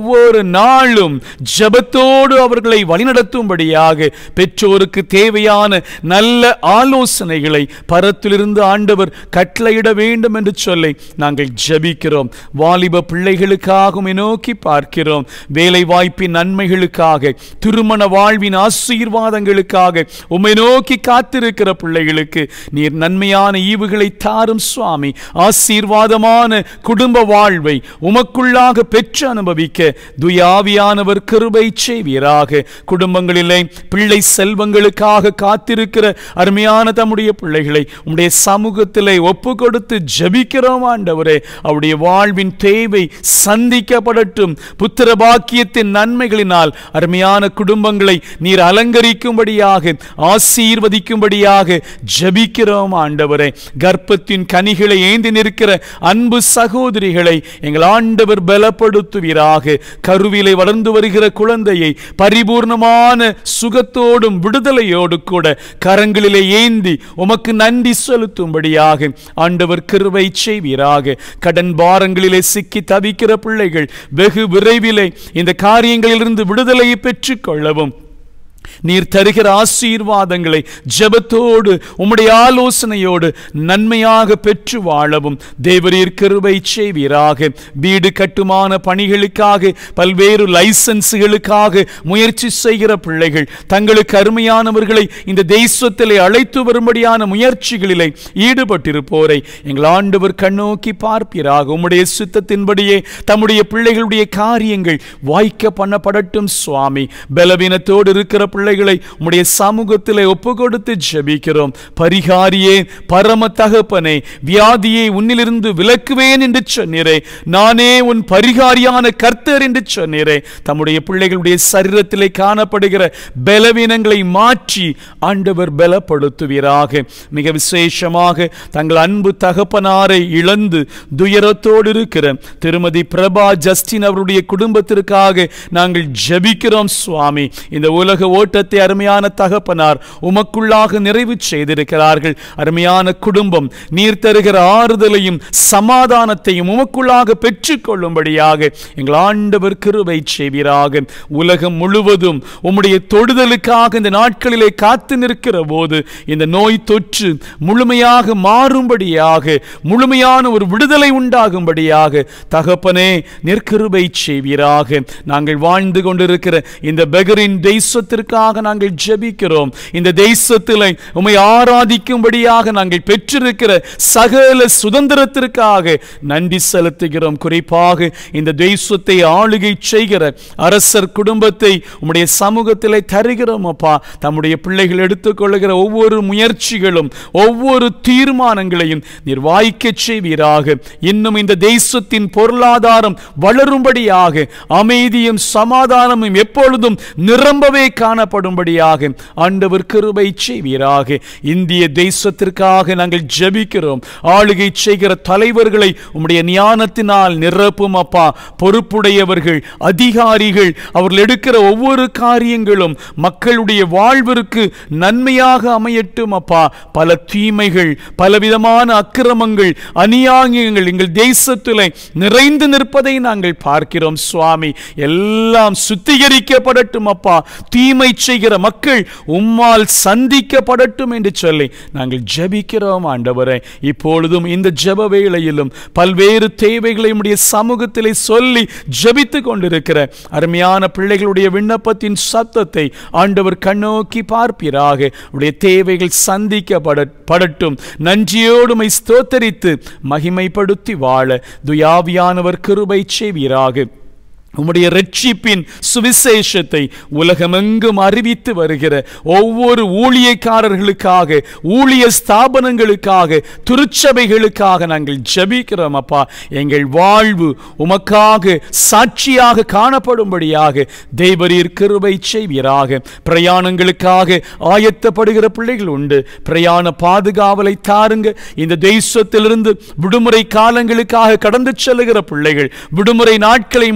ஒவ்வொரு நாளும் ஜெபத்தோடு அவர்களை வழிநடத்தும்படியாக பெற்றோருக்கு தேவையான நல்ல ஆலோசனைகளை பரத்திலிருந்து ஆண்டவர் கட்டளையிட வேண்டும் என்று சொல்லி நாங்கள் ஜெபிக்கிறோம் வாலிப பிள்ளைகளுக்காக நோக்கி பார்க்கிறோம் வேலை வாய்ப்பின் நன்மைகளுக்காக திருமண வாழ்வின் ஆசீர்வாதங்களுக்காக உம்மை நோக்கி காத்திருக்கிற பிள்ளைகளுக்கு நீர் நன்மையான ஈவுகளை தாரும் சுவாமி ஆசீர்வாதமான குடும்ப வாழ்வை உமக்குள்ளாக பெற்று அனுபவிக்க துயாவியானவர் கிருபை செய்வீராக குடும்பங்களிலே பிள்ளை செல்வங்களுக்காக காத்திருக்கிற அருமையான தம்முடைய பிள்ளைகளை உம்முடைய சமூகத்திலே ஒப்பு கொடுத்து ஜெபிக்கிறோம் ஆண்டவரே அவருடைய வாழ்வின் தேவை சந்திக்கப்படட்டும் புத்திர பாக்கியத்தின் நன்மைகளினால் அருமையான குடும்பங்களை நீர் அலங்கரிக்கும்படியாக ஆசீர்வதிக்கும்படியாக ஜெபிக்கிறோம் ஆண்டவரே கர்ப்பத்தின் கனிகளை ஏந்தி நிற்கிற அன்பு சகோதரிகளை எங்கள் ஆண்டவர் பலப்படுத்துவீராக கருவிலை வளர்ந்து வருகிற குழந்தையை பரிபூர்ணமான சுகத்தோடும் விடுதலையோடு கூட கரங்களிலே ஏந்தி உமக்கு நன்றி செலுத்தும்படியாக ஆண்டவர் கிருபை செய்வீராக கடன் பாரங்களிலே சிக்கி தவிக்கிற பிள்ளைகள் வெகு விரைவிலே இந்த காரியங்களிலிருந்து விடுதலையை பெற்றுக் கொள்ளவும் நீர் தருகிற ஆசீர்வாதங்களை ஜெபத்தோடு உம்முடைய ஆலோசனையோடு நன்மையாக பெற்று வாழவும் தேவரீர் கிருபை செய்வீராக வீடு கட்டுமான பணிகளுக்காக பல்வேறு லைசன்ஸுகளுக்காக முயற்சி செய்கிற பிள்ளைகள் தங்களுக்கு அருமையானவர்களை இந்த தேசத்திலே அழைத்து வரும்படியான முயற்சிகளிலே ஈடுபட்டிருப்போரை எங்கள் ஆண்டவர் கண்ணோக்கி பார்ப்பீராக உம்முடைய சித்தத்தின்படியே தம்முடைய பிள்ளைகளுடைய காரியங்கள் வாய்க்க பண்ணப்படட்டும் சுவாமி பலவீனத்தோடு இருக்கிற பிள்ளைகளை உம்முடைய சமூகத்திலே ஒப்பு கொடுத்து ஜெபிக்கிறோம் பரிகாரியே பரம தகப்பனே வியாதியை உன்னிலிருந்து விலக்குவேன் என்று சொன்னீரே நானே உன் பரிகாரியான கர்த்தர் என்று சொன்னீரே தம்முடைய பிள்ளைகளுடைய சரீரத்திலே காணப்படுகிற பலவீனங்களை மாற்றி ஆண்டவர் பலப்படுத்துவீராக மிக விசேஷமாக தங்கள் அன்பு தகப்பனாரை இழந்து துயரத்தோடு இருக்கிற திருமதி பிரபா ஜஸ்டின் அவருடைய குடும்பத்திற்காக நாங்கள் ஜெபிக்கிறோம் சுவாமி இந்த உலக ஓட்டத்தை அருமையான தகப்பனார் உமக்குள்ளாக நிறைவு செய்திருக்கிறார்கள் அருமையான குடும்பம் நீர் தருகிற ஆறுதலையும் சமாதானத்தையும் உமக்குள்ளாக பெற்றுக்கொள்ளும்படியாக எங்கள் ஆண்டவர் கிருபை செய்வீராக உலகம் முழுவதும் உம்முடைய தொடுதலுக்காக இந்த நாட்களிலே காத்து நிற்கிற போது இந்த நோய் தொற்று முழுமையாக மாறும்படியாக முழுமையான ஒரு விடுதலை உண்டாகும்படியாக தகப்பனே நிற்கிருபை செய்வீராக நாங்கள் வாழ்ந்து கொண்டிருக்கிற இந்த பெகரின் தேசத்திற்காக நாங்கள் ஜெபிக்கிறோம் இந்த தேசத்தில் உம்மை ஆராதிக்கும்படியாக நாங்கள் பெற்றிருக்கிற சகல சுதந்திரத்திற்காக நன்றி செலுத்துகிறோம் குறிப்பாக இந்த தேசத்தை ஆளுகை செய்கிற அரசர் குடும்பத்தை உம்முடைய சமூகத்திலே தருகிறோம் அப்பா தம்முடைய பிள்ளைகள் எடுத்துக்கொள்ளுகிற ஒவ்வொரு முயற்சிகளும் ஒவ்வொரு தீர்மானங்களையும் நீர் வாய்க்கச் செய்வீராக இன்னும் இந்த தேசத்தின் பொருளாதாரம் வளரும்படியாக அமைதியும் சமாதானமும் எப்பொழுதும் நிரம்பவே காணப்படும்படியாக ஆண்டவர் கிருபை செய்வீராக இந்திய தேசத்திற்காக நாங்கள் ஜெபிக்கிறோம் ஆளுகை செய்கிற தலைவர்களை உம்முடைய ஞானத்தினால் நிரப்பும் அப்பா பொறுப்புடையவர்கள் அதிகாரிகள் அவர்கள் எடுக்கிற ஒவ்வொரு காரியங்களும் மக்களுடைய வாழ்விற்கு நன்மையாக அமையட்டும் அப்பா பல தீமைகள் பலவிதமான அக்கிரமங்கள் அநியாயங்கள் எங்கள் தேசத்தில் நிறைந்து நிற்பதை நாங்கள் பார்க்கிறோம் சுவாமி எல்லாம் சுத்திகரிக்கப்படட்டும் அப்பா தீமை செய்கிற மக்கள் உம்மால் சந்திக்கப்படட்டும் என்று சொல்லி நாங்கள் ஜெபிக்கிறோம் ஆண்டவரே இப்பொழுதும் இந்த ஜெப வேளையிலும் பல்வேறு தேவைகளை உம்முடைய சமூகத்திலே சொல்லி ஜெபித்து கொண்டிருக்கிற அருமையான பிள்ளைகளுடைய விண்ணப்பத்தின் சத்தத்தை ஆண்டவர் கண்ணோக்கி பார்ப்பீராக உடைய தேவைகள் சந்திக்கப்பட படட்டும் நன்றியோடுமை ஸ்தோத்தரித்து மகிமைப்படுத்தி வாழ துயாவியானவர் கிருபை செய்வீராக உம்முடைய ரட்சிப்பின் சுவிசேஷத்தை உலகமெங்கும் அறிவித்து வருகிற ஒவ்வொரு ஊழியக்காரர்களுக்காக ஊழிய ஸ்தாபனங்களுக்காக திருச்சபைகளுக்காக நாங்கள் ஜெபிக்கிறோம் அப்பா எங்கள் வாழ்வு உமக்காக சாட்சியாக காணப்படும்படியாக தேவரீர் கிருபை செய்வீராக பிரயாணங்களுக்காக ஆயத்தப்படுகிற பிள்ளைகள் உண்டு பிரயாண பாதுகாவலை தாருங்க இந்த தேசத்திலிருந்து விடுமுறை காலங்களுக்காக கடந்து செல்லுகிற பிள்ளைகள் விடுமுறை நாட்களை முடித்து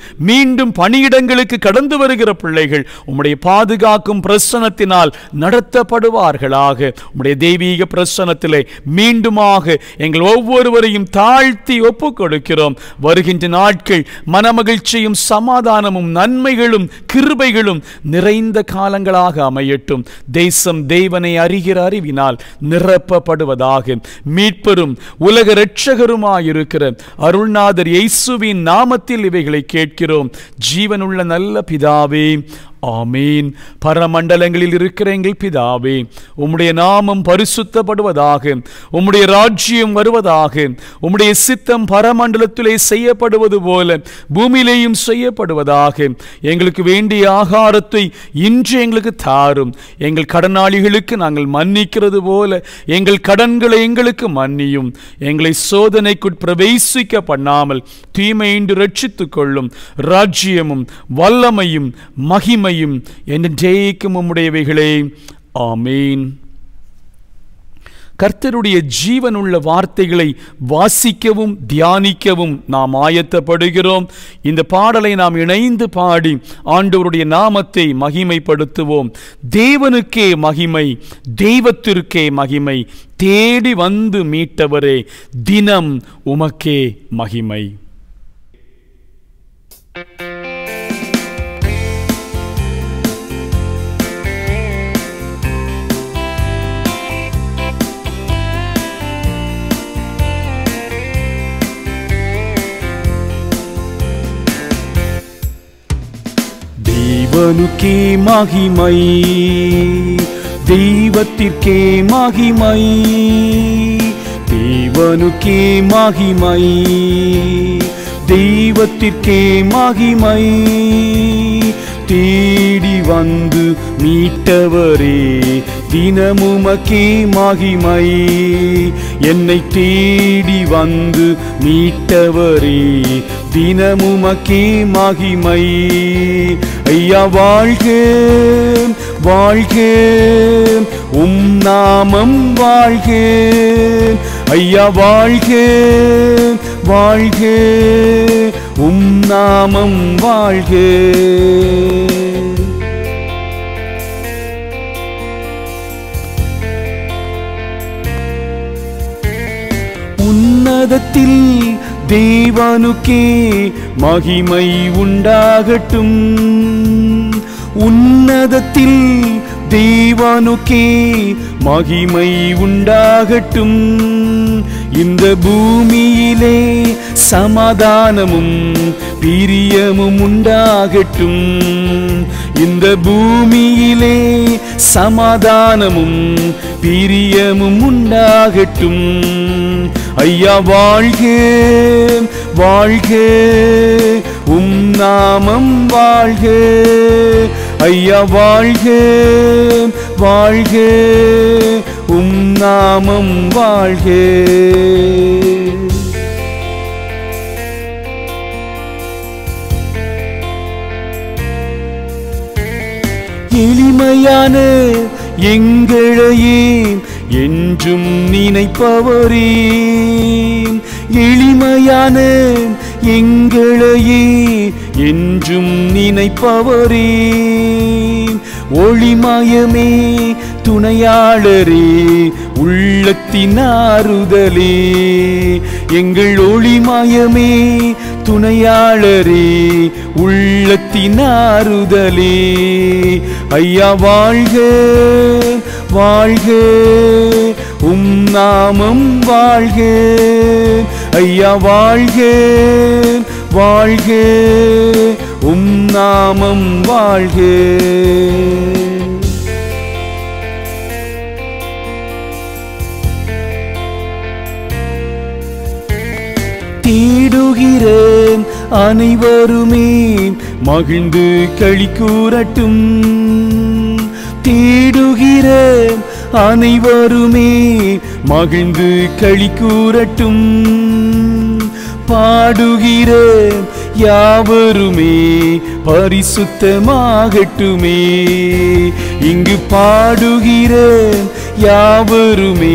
மீண்டும் பணியிடங்களுக்கு கடந்து வருகிற பிள்ளைகள் உம்முடைய பாதுகாக்கும் பிரசனத்தினால் நடத்தப்படுவார்களாக உம்முடைய தெய்வீக பிரசனத்திலே மீண்டுமாக எங்கள் ஒவ்வொருவரையும் தாழ்த்தி ஒப்புக் கொடுக்கிறோம் வருகின்ற நாட்கள் மனமகிழ்ச்சியும் சமாதானமும் நன்மைகளும் கிருபைகளும் நிறைந்த காலங்களாக அமையட்டும் தேசம் தேவனை அறிகிற அறிவினால் நிரப்பப்படுவதாக மீட்பெரும் உலக இரட்சகருமாயிருக்கிற அருள்நாதர் இயேசுவின் நாமத்தில் இவைகளை கேட்கிறோம் ஜீவனுள்ள நல்ல பிதாவே ஆமீன் பரமண்டலங்களில் இருக்கிற எங்கள் பிதாவே உம்முடைய நாமம் பரிசுத்தப்படுவதாக உம்முடைய ராஜ்யம் வருவதாக உம்முடைய சித்தம் பரமண்டலத்திலே செய்யப்படுவது போல பூமியிலேயும் செய்யப்படுவதாக எங்களுக்கு வேண்டிய ஆகாரத்தை இன்று எங்களுக்கு தாரும் எங்கள் கடனாளிகளுக்கு நாங்கள் மன்னிக்கிறது போல எங்கள் கடன்களை எங்களுக்கு மன்னியும் எங்களை சோதனைக்குட் பிரவேசிக்க பண்ணாமல் தீமையின்றி ரட்சித்துக் கொள்ளும் ராஜ்யமும் வல்லமையும் மகிமையும் என்றென்றைக்கும் உம்முடையவைகளே ஆமீன் கர்த்தருடைய ஜீவனுள்ள வார்த்தைகளை வாசிக்கவும் தியானிக்கவும் நாம் ஆயத்தப்படுகிறோம் இந்த பாடலை நாம் இணைந்து பாடி ஆண்டவருடைய நாமத்தை மகிமைப்படுத்துவோம் தேவனுக்கே மகிமை தெய்வத்திற்கே மகிமை தேடி வந்து மீட்டவரே தினம் உமக்கே மகிமை தேவனுக்கே மகிமை தெய்வத்திற்கே மகிமை தேவனுக்கே மகிமை தெய்வத்திற்கே மகிமை தேடி வந்து மீட்டவரே தினமுமக்கே மகிமை என்னை தேடி வந்து மீட்டவரே தினமுமக்கே மகிமை ஐயா வாழ்க வாழ்க உம் நாமம் வாழ்க ஐயா வாழ்க வாழ்க உம் நாமம் வாழ்க உன்னதத்தில் தேவனுக்கே மகிமை உண்டாகட்டும் உன்னதத்தில் தேவனுக்கே மகிமை உண்டாகட்டும் இந்த பூமியிலே சமாதானமும் பிரியமும் உண்டாகட்டும் இந்த பூமியிலே சமாதானமும் பிரியமும் உண்டாகட்டும் ஐயா வாழ்க வாழ்க உம் நாமம் வாழ்க ஐயா வாழ்க வாழ்க உம் நாமம் வாழ்க எளிமையான எங்களையே என்றும் நினைப்பவரே எளிமையான எங்களையே என்றும் நினைப்பவரே ஒளிமயமே துணையாளரே உள்ளத்தின் ஆறுதலே எங்கள் ஒளிமயமே துணையாளரே உள்ளத்தின் ஆறுதலே ஐயா வாழ்க வாழ்க உம் நாமம் வாழ்க ஐயா வாழ்க வாழ்க உம் நாமம் வாழ்க தேடுகிறேன் அனைவருமே மகிழ்ந்து களி கூறட்டும் தேடுகிறேன் அனைவருமே மகிழ்ந்து களி கூறட்டும் பாடுகிறேன் யாவருமே பரிசுத்தமாகட்டுமே இங்கு பாடுகிறேன் யாவருமே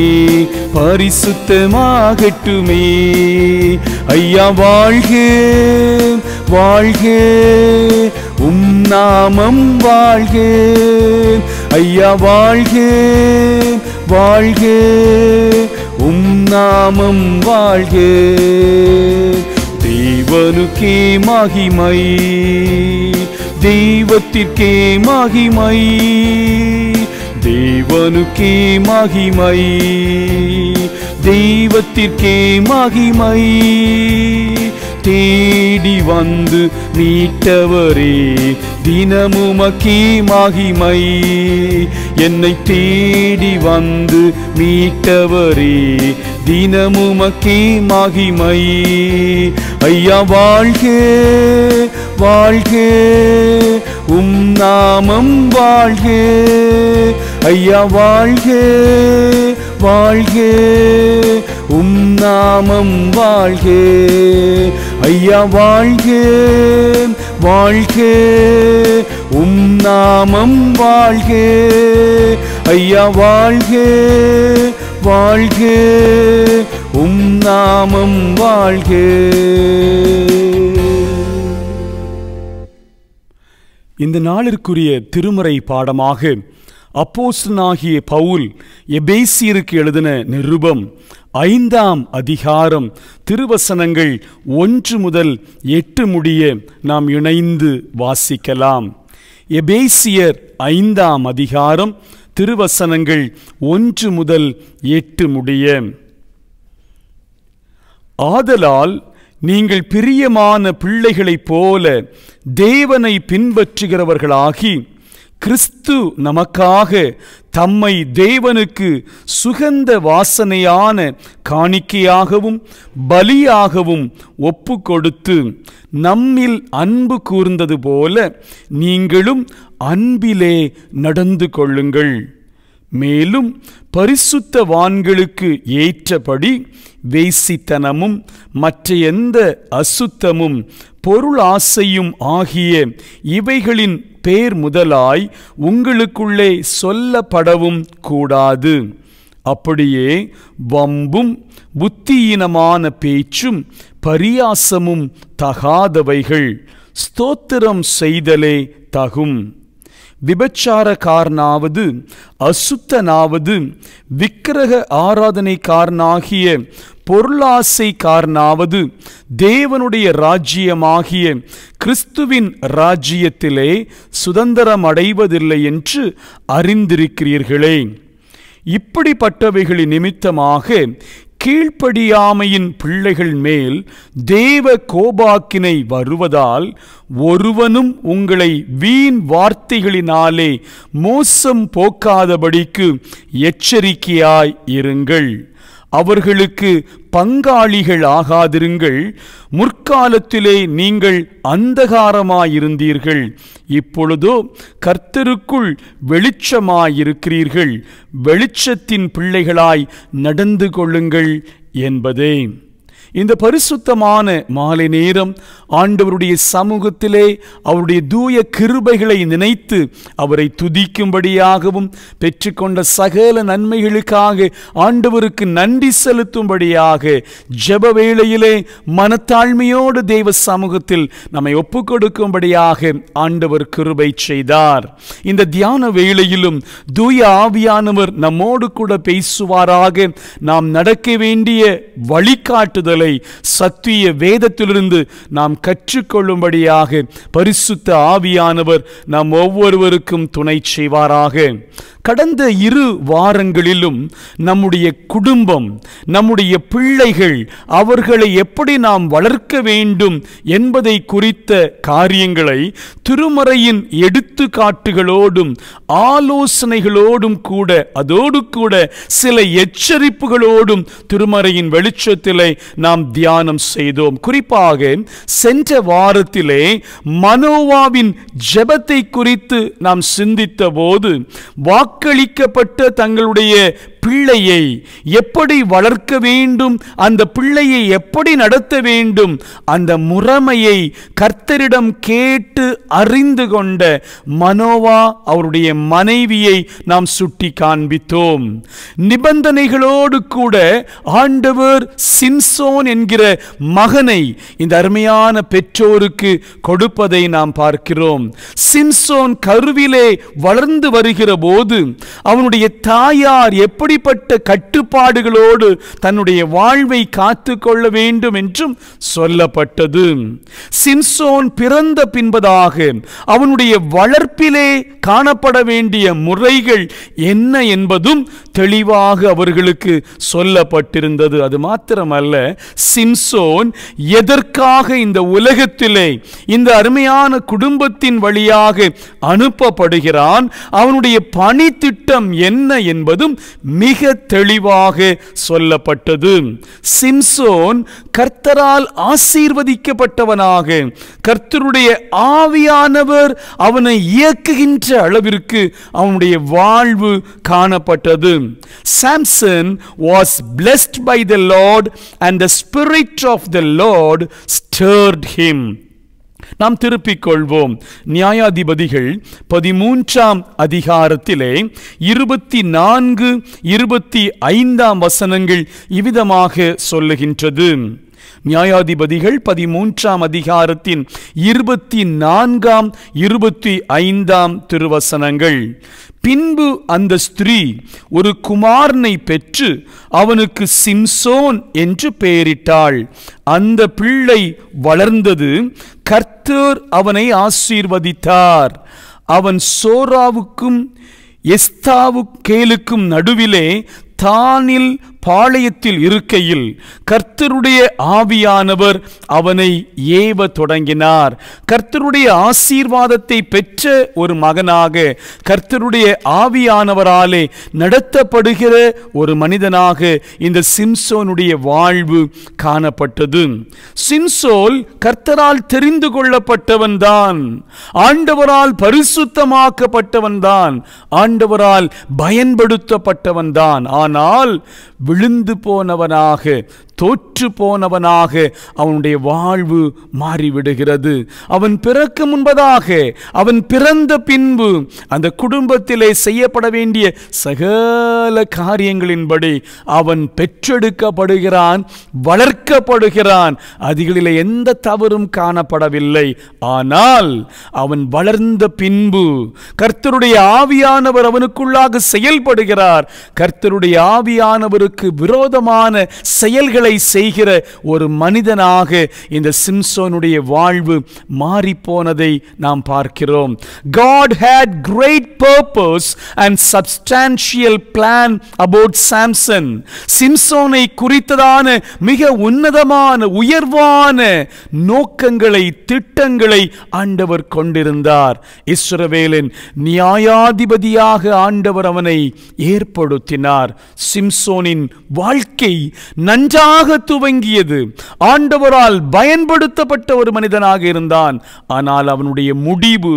பரிசுத்தமாகட்டுமே ஐயா வாழ்க வாழ்க உம் நாமம் வாழ்க ஐயா வாழ்க வாழ்க உம் நாமம் வாழ்க தேவனுக்கே மகிமை தெய்வத்திற்கே மகிமை தேவனுக்கே மகிமை தெய்வத்திற்கே மகிமை தேடி வந்து மீட்டவரே தினமுமக்கே மகிமை என்னை தேடி வந்து மீட்டவரே தினமுமக்கே மகிமை ஐயா வாழ்க வாழ்க உம் நாமம் வாழ்க ஐயா வாழ்க வாழ்க உம் நாமம் வாழ்க ஐயா வாழ்க வாழ்க உம் நாமம் வாழ்க ஐயா வாழ்க வாழ்க உம் நாமம் வாழ்க இந்த நாளிற்குரிய திருமறை பாடமாக அப்போஸ்தலனாகிய பவுல் எபேசியருக்கு எழுதின நிருபம் ஐந்தாம் அதிகாரம் திருவசனங்கள் ஒன்று முதல் எட்டு முடிய நாம் இணைந்து வாசிக்கலாம் எபேசியர் ஐந்தாம் அதிகாரம் திருவசனங்கள் ஒன்று முதல் எட்டு முடிய ஆதலால் நீங்கள் பிரியமான பிள்ளைகளைப் போல தேவனை பின்பற்றுகிறவர்களாகி கிறிஸ்து நமக்காக தம்மை தேவனுக்கு சுகந்த வாசனையான காணிக்கையாகவும் பலியாகவும் ஒப்பு கொடுத்து நம்மில் அன்பு கூர்ந்தது போல நீங்களும் அன்பிலே நடந்து கொள்ளுங்கள் மேலும் பரிசுத்தவான்களுக்கு ஏற்றபடி வேசித்தனமும் மற்ற எந்த அசுத்தமும் பொருளாசையும் ஆகிய இவைகளின் பேர் முதலாய் உங்களுக்குள்ளே சொல்லப்படவும் கூடாது அப்படியே வம்பும் புத்தியீனமான பேச்சும் பரியாசமும் தகாதவைகள் ஸ்தோத்திரம் செய்தலே தகும் விபச்சாரக்காரனாவது அசுத்தனாவது விக்கிரக ஆராதனைக்காரனாகிய பொருளாசைக்காரனாவது தேவனுடைய ராஜ்யமாகிய கிறிஸ்துவின் ராஜ்யத்திலே சுதந்திரமடைவதில்லை என்று அறிந்திருக்கிறீர்களே இப்படிப்பட்டவைகளின் நிமித்தமாக கீழ்ப்படியாமையின் பிள்ளைகள் மேல் தேவ கோபாக்கினை வருவதால் ஒருவனும் உங்களை வீண் வார்த்தைகளினாலே மோசம் போக்காதபடிக்கு எச்சரிக்கையாய் இருங்கள் அவர்களுக்கு பங்காளிகள் ஆகாதிருங்கள் முற்காலத்திலே நீங்கள் அந்தகாரமாயிருந்தீர்கள் இப்பொழுதோ கர்த்தருக்குள் வெளிச்சமாயிருக்கிறீர்கள் வெளிச்சத்தின் பிள்ளைகளாய் நடந்து கொள்ளுங்கள் என்பதே இந்த பரிசுத்தமான மாலை நேரம் ஆண்டவருடைய சமூகத்திலே அவருடைய தூய கிருபைகளை நினைத்து அவரை துதிக்கும்படியாகவும் பெற்றுக்கொண்ட சகல நன்மைகளுக்காக ஆண்டவருக்கு நன்றி செலுத்தும்படியாக ஜெப வேளையிலே மனத்தாழ்மையோடு தெய்வ சமூகத்தில் நம்மை ஒப்புக் கொடுக்கும்படியாக ஆண்டவர் கிருபை செய்தார் இந்த தியான வேளையிலும் தூய ஆவியானவர் நம்மோடு கூட பேசுவாராக நாம் நடக்க வேண்டிய வழிகாட்டுதலை சத்திய வேதத்திலிருந்து நாம் கற்றுக்கொள்ளும்படியாக பரிசுத்த ஆவியானவர் நாம் ஒவ்வொருவருக்கும் துணை செய்வாராக கடந்த இரு வாரங்களிலும் நம்முடைய குடும்பம் நம்முடைய பிள்ளைகள் அவர்களை எப்படி நாம் வளர்க்க வேண்டும் என்பதை குறித்த காரியங்களை திருமறையின் எடுத்துக்காட்டுகளோடும் ஆலோசனைகளோடும் கூட அதோடு கூட சில எச்சரிப்புகளோடும் திருமறையின் வெளிச்சத்திலே நாம் தியானம் செய்தோம் குறிப்பாக சென்ற வாரத்திலே மனோவாவின் ஜெபத்தை குறித்து நாம் சிந்தித்த போது வாக்களிக்கப்பட்ட தங்களுடைய பிள்ளையை எப்படி வளர்க்க வேண்டும் அந்த பிள்ளையை எப்படி நடத்த வேண்டும் அந்த முறைமையை கர்த்தரிடம் கேட்டு அறிந்து கொண்ட மனோவா அவருடைய மனைவியை நாம் சுட்டி காண்பித்தோம் நிபந்தனைகளோடு கூட ஆண்டவர் சின்சோன் என்கிற மகனை இந்த அருமையான பெற்றோருக்கு கொடுப்பதை நாம் பார்க்கிறோம் சின்சோன் கருவிலே வளர்ந்து வருகிற போது அவனுடைய தாயார் எப்படிப்பட்ட கட்டுப்பாடுகளோடு தன்னுடைய வாழ்வை காத்து கொள்ள வேண்டும் என்றும் சொல்லப்பட்டது சின்சோன் பிறந்த பின்பதாக அவனுடைய வளர்ப்பிலே காணப்பட வேண்டிய முறைகள் என்ன என்பதும் தெளிவாக அவர்களுக்கு சொல்லப்பட்டிருந்தது அது மாத்திரமல்ல சிம்சோன் எதற்காக இந்த உலகத்திலே இந்த அருமையான குடும்பத்தின் வழியாக அனுப்பப்படுகிறான் அவனுடைய பணி திட்டம் என்ன என்பதும் மிக தெளிவாக சொல்லப்பட்டது சிம்சோன் கர்த்தரால் ஆசீர்வதிக்கப்பட்டவனாக கர்த்தருடைய ஆவியானவர் அவனை இயக்குகின்ற அளவிற்கு அவனுடைய வாழ்வு காணப்பட்டது Samson was blessed by the Lord and the spirit of the Lord stirred him நாம் திருப்பிக் கொள்வோம் நியாயாதிபதிகள் பதிமூன்றாம் அதிகாரத்திலே இருபத்தி நான்கு இருபத்தி ஐந்தாம் வசனங்கள் இவ்விதமாக சொல்லுகின்றது நியாயாதிபதிகள் பதிமூன்றாம் அதிகாரத்தின் இருபத்தி நான்காம் இருபத்தி ஐந்தாம் திருவசனங்கள் பின்பு அந்த ஸ்திரீ ஒரு குமாரனை பெற்று அவனுக்கு சிம்சோன் என்று பெயரிட்டாள் அந்த பிள்ளை வளர்ந்தது கர்த்தர் அவனை ஆசீர்வதித்தார் அவன் சோராவுக்கும் எஸ்தாவுக்கேலுக்கும் நடுவிலே தானில் பாளையத்தில் இருக்கையில் கர்த்தருடைய ஆவியானவர் அவனை ஏவ தொடங்கினார் கர்த்தருடைய ஆசீர்வாதத்தை பெற்ற ஒரு மகனாக கர்த்தருடைய ஆவியானவராலே நடத்தப்படுகிற ஒரு மனிதனாக இந்த சிம்சோனுடைய வாழ்வு காணப்பட்டது சிம்சோல் கர்த்தரால் தெரிந்து கொள்ளப்பட்டவன்தான் ஆண்டவரால் பரிசுத்தமாக்கப்பட்டவன்தான் ஆண்டவரால் பயன்படுத்தப்பட்டவன்தான் ஆனால் விழுந்து போனவனாக தோற்று போனவனாக அவனுடைய வாழ்வு மாறிவிடுகிறது அவன் பிறக்க முன்பதாக அவன் பிறந்த பின்பு அந்த குடும்பத்திலே செய்யப்பட வேண்டிய சகல காரியங்களின்படி அவன் பெற்றெடுக்கப்படுகிறான் வளர்க்கப்படுகிறான் அதிகளிலே எந்த தவறும் காணப்படவில்லை ஆனால் அவன் வளர்ந்த பின்பு கர்த்தருடைய ஆவியானவர் அவனுக்குள்ளாக செயல்படுகிறார் கர்த்தருடைய ஆவியானவருக்கு விரோதமான செயல்களை செய்கிற ஒரு மனிதனாக இந்த சிம்சோனுடைய வாழ்வு மாறி போனதை நாம் பார்க்கிறோம் God had great purpose and substantial plan about Samson சிம்சோனை குறித்ததான மிக உன்னதமான உயர்வான நோக்கங்களை திட்டங்களை ஆண்டவர் கொண்டிருந்தார் இஸ்ரவேலின் நியாயாதிபதியாக ஆண்டவர் அவனை ஏற்படுத்தினார் சிம்சோனின் வாழ்க்கை நன்றாக துவங்கியது ஆண்டவரால் பயன்படுத்தப்பட்ட ஒரு மனிதனாக இருந்தான் ஆனால் அவனுடைய முடிவு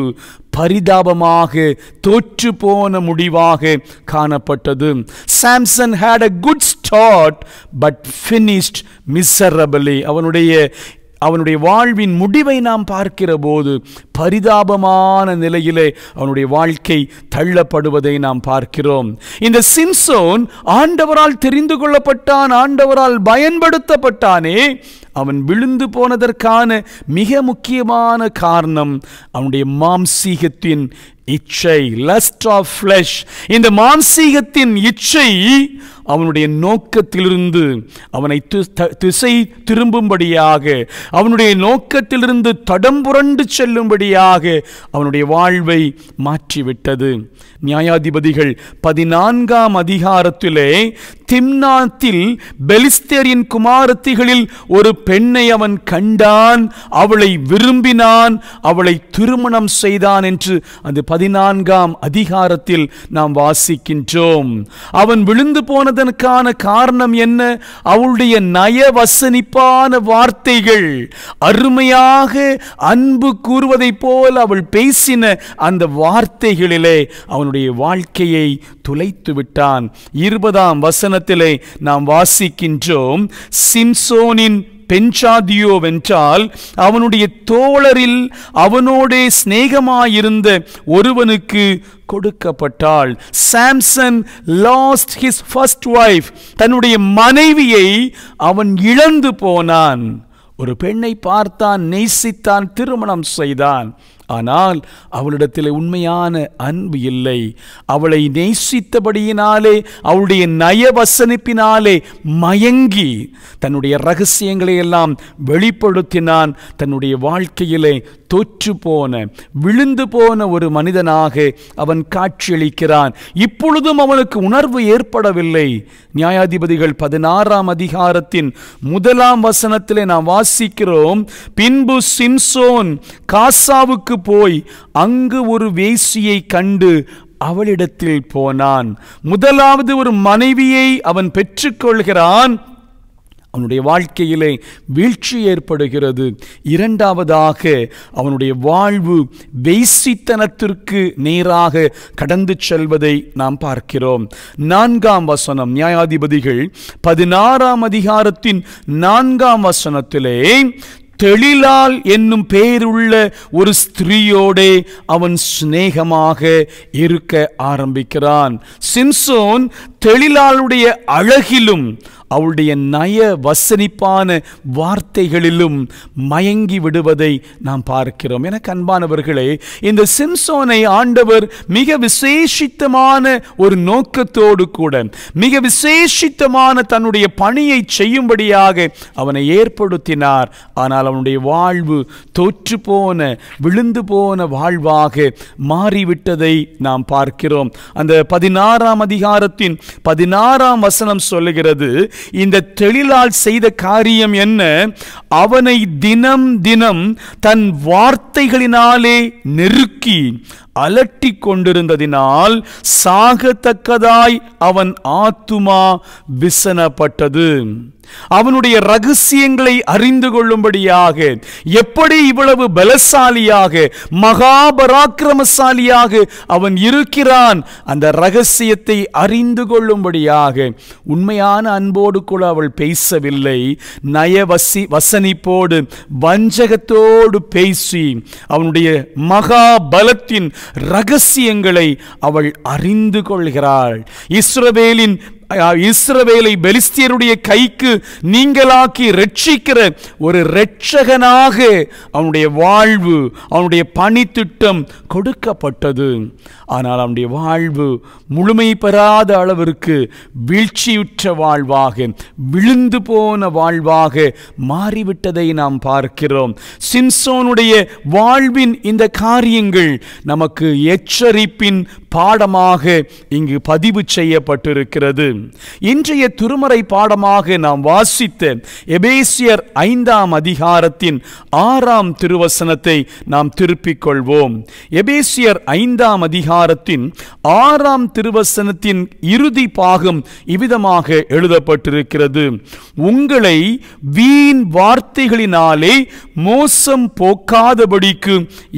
பரிதாபமாக தோற்று போன முடிவாக காணப்பட்டது Samson had a good start but finished miserably அவனுடைய அவனுடைய வாழ்வின் முடிவை நாம் பார்க்கிற போது பரிதாபமான நிலையிலே அவனுடைய வாழ்க்கை தள்ளப்படுவதை நாம் பார்க்கிறோம் இந்த சிம்சோன் ஆண்டவரால் தெரிந்து கொள்ளப்பட்டான் ஆண்டவரால் பயன்படுத்தப்பட்டானே அவன் விழுந்து போனதற்கான மிக முக்கியமான காரணம் அவனுடைய மாம்சீகத்தின் இச்சை லஸ்ட் ஆஃப் ஃப்ளஷ் இந்த மாம்சீகத்தின் இச்சை அவனுடைய நோக்கத்திலிருந்து அவனை தி- த- திசை திரும்பும்படியாக அவனுடைய நோக்கத்திலிருந்து தடம் புரண்டு செல்லும்படியாக அவனுடைய வாழ்வை மாற்றிவிட்டது நியாயாதிபதிகள் பதினான்காம் அதிகாரத்திலே திம்னாத்தில் பெலிஸ்தேரின் குமாரத்திகளில் ஒரு பெண்ணை அவன் கண்டான் அவளை விரும்பினான் அவளை திருமணம் செய்தான் என்று அந்த பதினான்காம் அதிகாரத்தில் நாம் வாசிக்கின்றோம் அவன் விழுந்து போனதற்கான காரணம் என்ன அவளுடைய நயவசனிப்பான வார்த்தைகள் அருமையாக அன்பு கூறுவதைப் போல் அவள் பேசின அந்த வார்த்தைகளிலே அவனுடைய தன்னுடைய வாழ்க்கையை துளைத்து விட்டான் இருபதாம் வசனத்திலே நாம் வாசிக்கின்றோம் சிம்சோனின் பெஞ்சாதியோவென்றால் அவனுடைய தோழரில் அவனோடே சிநேகமாயிருந்த ஒருவனுக்கு கொடுக்கப்பட்டாள் Samson lost his first wife தன்னுடைய மனைவியை அவன் இழந்து போனான் ஒரு பெண்ணை பார்த்தான் நேசித்தான் திருமணம் செய்தான் ஆனால் அவளிடத்தில் உண்மையான அன்பு இல்லை அவளை நேசித்தபடியினாலே அவளுடைய நயவசனிப்பினாலே மயங்கி தன்னுடைய ரகசியங்களை எல்லாம் வெளிப்படுத்தினான் தன்னுடைய வாழ்க்கையிலே தொற்று போன விழுந்து போன ஒரு மனிதனாக அவன் காட்சியளிக்கிறான் இப்பொழுதும் அவனுக்கு உணர்வு ஏற்படவில்லை நியாயாதிபதிகள் பதினாறாம் அதிகாரத்தின் முதலாம் வசனத்திலே நாம் வாசிக்கிறோம் பின்பு சிம்சோன் காசாவுக்கு போய் அங்கு ஒரு வேசியை கண்டு அவளிடத்தில் போனான் முதலாவது ஒரு மனைவியை அவன் பெற்றுக்கொள்கிறான் அவனுடைய வாழ்க்கையிலே வீழ்ச்சி ஏற்படுகிறது இரண்டாவதாக அவனுடைய வாழ்வு வேசித்தனத்திற்கு நேராக கடந்து செல்வதை நாம் பார்க்கிறோம் நான்காம் வசனம் நியாயாதிபதிகள் பதினாறாம் அதிகாரத்தின் நான்காம் வசனத்திலே தெளிலால் என்னும் பேருள்ள ஒரு ஸ்திரீயோடே அவன் சிநேகமாக இருக்க ஆரம்பிக்கிறான் சிம்சோன் தெளிலாளுடைய அழகிலும் அவளுடைய நய வசனிப்பான வார்த்தைகளிலும் மயங்கி விடுவதை நாம் பார்க்கிறோம் எனக்கு அன்பானவர்களே இந்த சிம்சோனை ஆண்டவர் மிக விசேஷித்தமான ஒரு நோக்கத்தோடு கூட மிக விசேஷித்தமான தன்னுடைய பணியை செய்யும்படியாக அவனை ஏற்படுத்தினார் ஆனால் அவனுடைய வாழ்வு தோற்று போன விழுந்து போன வாழ்வாக மாறிவிட்டதை நாம் பார்க்கிறோம் அந்த பதினாறாம் அதிகாரத்தின் பதினாறாம் வசனம் சொல்லுகிறது இந்த தெளிலால் செய்த காரியம் என்ன அவனை தினம் தினம் தன் வார்த்தைகளினாலே நெருக்கி அலட்டி கொண்டிருந்ததினால் சாகத்தக்கதாய் அவன் ஆத்துமா விசனப்பட்டது அவனுடைய ரகசியங்களை அறிந்து கொள்ளும்படியாக எப்படி இவ்வளவு பலசாலியாக மகாபராக்கிரமசாலியாக அவன் இருக்கிறான் அந்த ரகசியத்தை அறிந்து கொள்ளும்படியாக உண்மையான அன்போடு கூட அவள் பேசவில்லை நயவசி வசனிப்போடு வஞ்சகத்தோடு பேசி அவனுடைய மகா பலத்தின் ரகசியங்களை அவள் அறிந்து கொள்கிறாள் இஸ்ரவேலின் இஸ்ரவேலை பெலிஸ்தியருடைய கைக்கு நீங்களாக்கி ரட்சிக்கிற ஒரு இரட்சகனாக அவனுடைய வாழ்வு அவனுடைய பணி திட்டம் கொடுக்கப்பட்டது ஆனால் அவனுடைய வாழ்வு முழுமை பெறாத அளவிற்கு வீழ்ச்சியுற்ற வாழ்வாக விழுந்து போன வாழ்வாக மாறிவிட்டதை நாம் பார்க்கிறோம் சிம்சோனுடைய வாழ்வின் இந்த காரியங்கள் நமக்கு எச்சரிப்பின் பாடமாக இங்கு பதிவு செய்யப்பட்டிருக்கிறது இன்றைய திருமறை பாடமாக நாம் வாசித்த எபேசியர் ஐந்தாம் அதிகாரத்தின் ஆறாம் திருவசனத்தை நாம் திருப்பிக் கொள்வோம் எபேசியர் ஐந்தாம் அதிகாரத்தின் ஆறாம் திருவசனத்தின் இறுதி பாகம் இவ்விதமாக எழுதப்பட்டிருக்கிறது உங்களை வீண் வார்த்தைகளினாலே மோசம் போக்காதபடிக்கு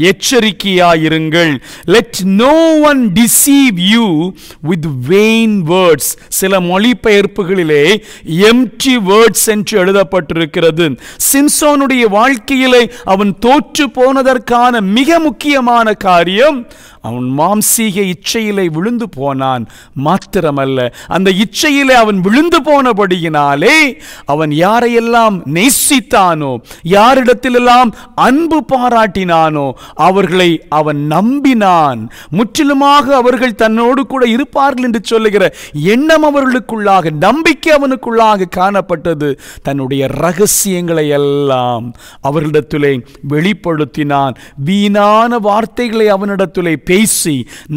எச்சரிக்கையாயிருங்கள் let no one deceive you with vain words சில மொழிபெயர்ப்புகளிலே எம்டி வேர்ட்ஸ் என்று எழுதப்பட்டிருக்கிறது சிம்சோனுடைய வாழ்க்கையிலே அவன் தோற்று போனதற்கான மிக முக்கியமான காரியம் அவன் மாம்சீக இச்சையிலே விழுந்து போனான் மாத்திரமல்ல அந்த இச்சையிலே அவன் விழுந்து போனபடியினாலே அவன் யாரையெல்லாம் நேசித்தானோ யாரிடத்திலெல்லாம் அன்பு பாராட்டினானோ அவர்களை அவன் நம்பினான் முற்றிலுமாக அவர்கள் தன்னோடு கூட இருப்பார்கள் என்று சொல்லுகிற எண்ணம் அவர்களுக்குள்ளாக நம்பிக்கை அவனுக்குள்ளாக காணப்பட்டது தன்னுடைய ரகசியங்களை எல்லாம் அவர்களிடத்திலே வெளிப்படுத்தினான் வீணான வார்த்தைகளை அவனிடத்திலே பேசி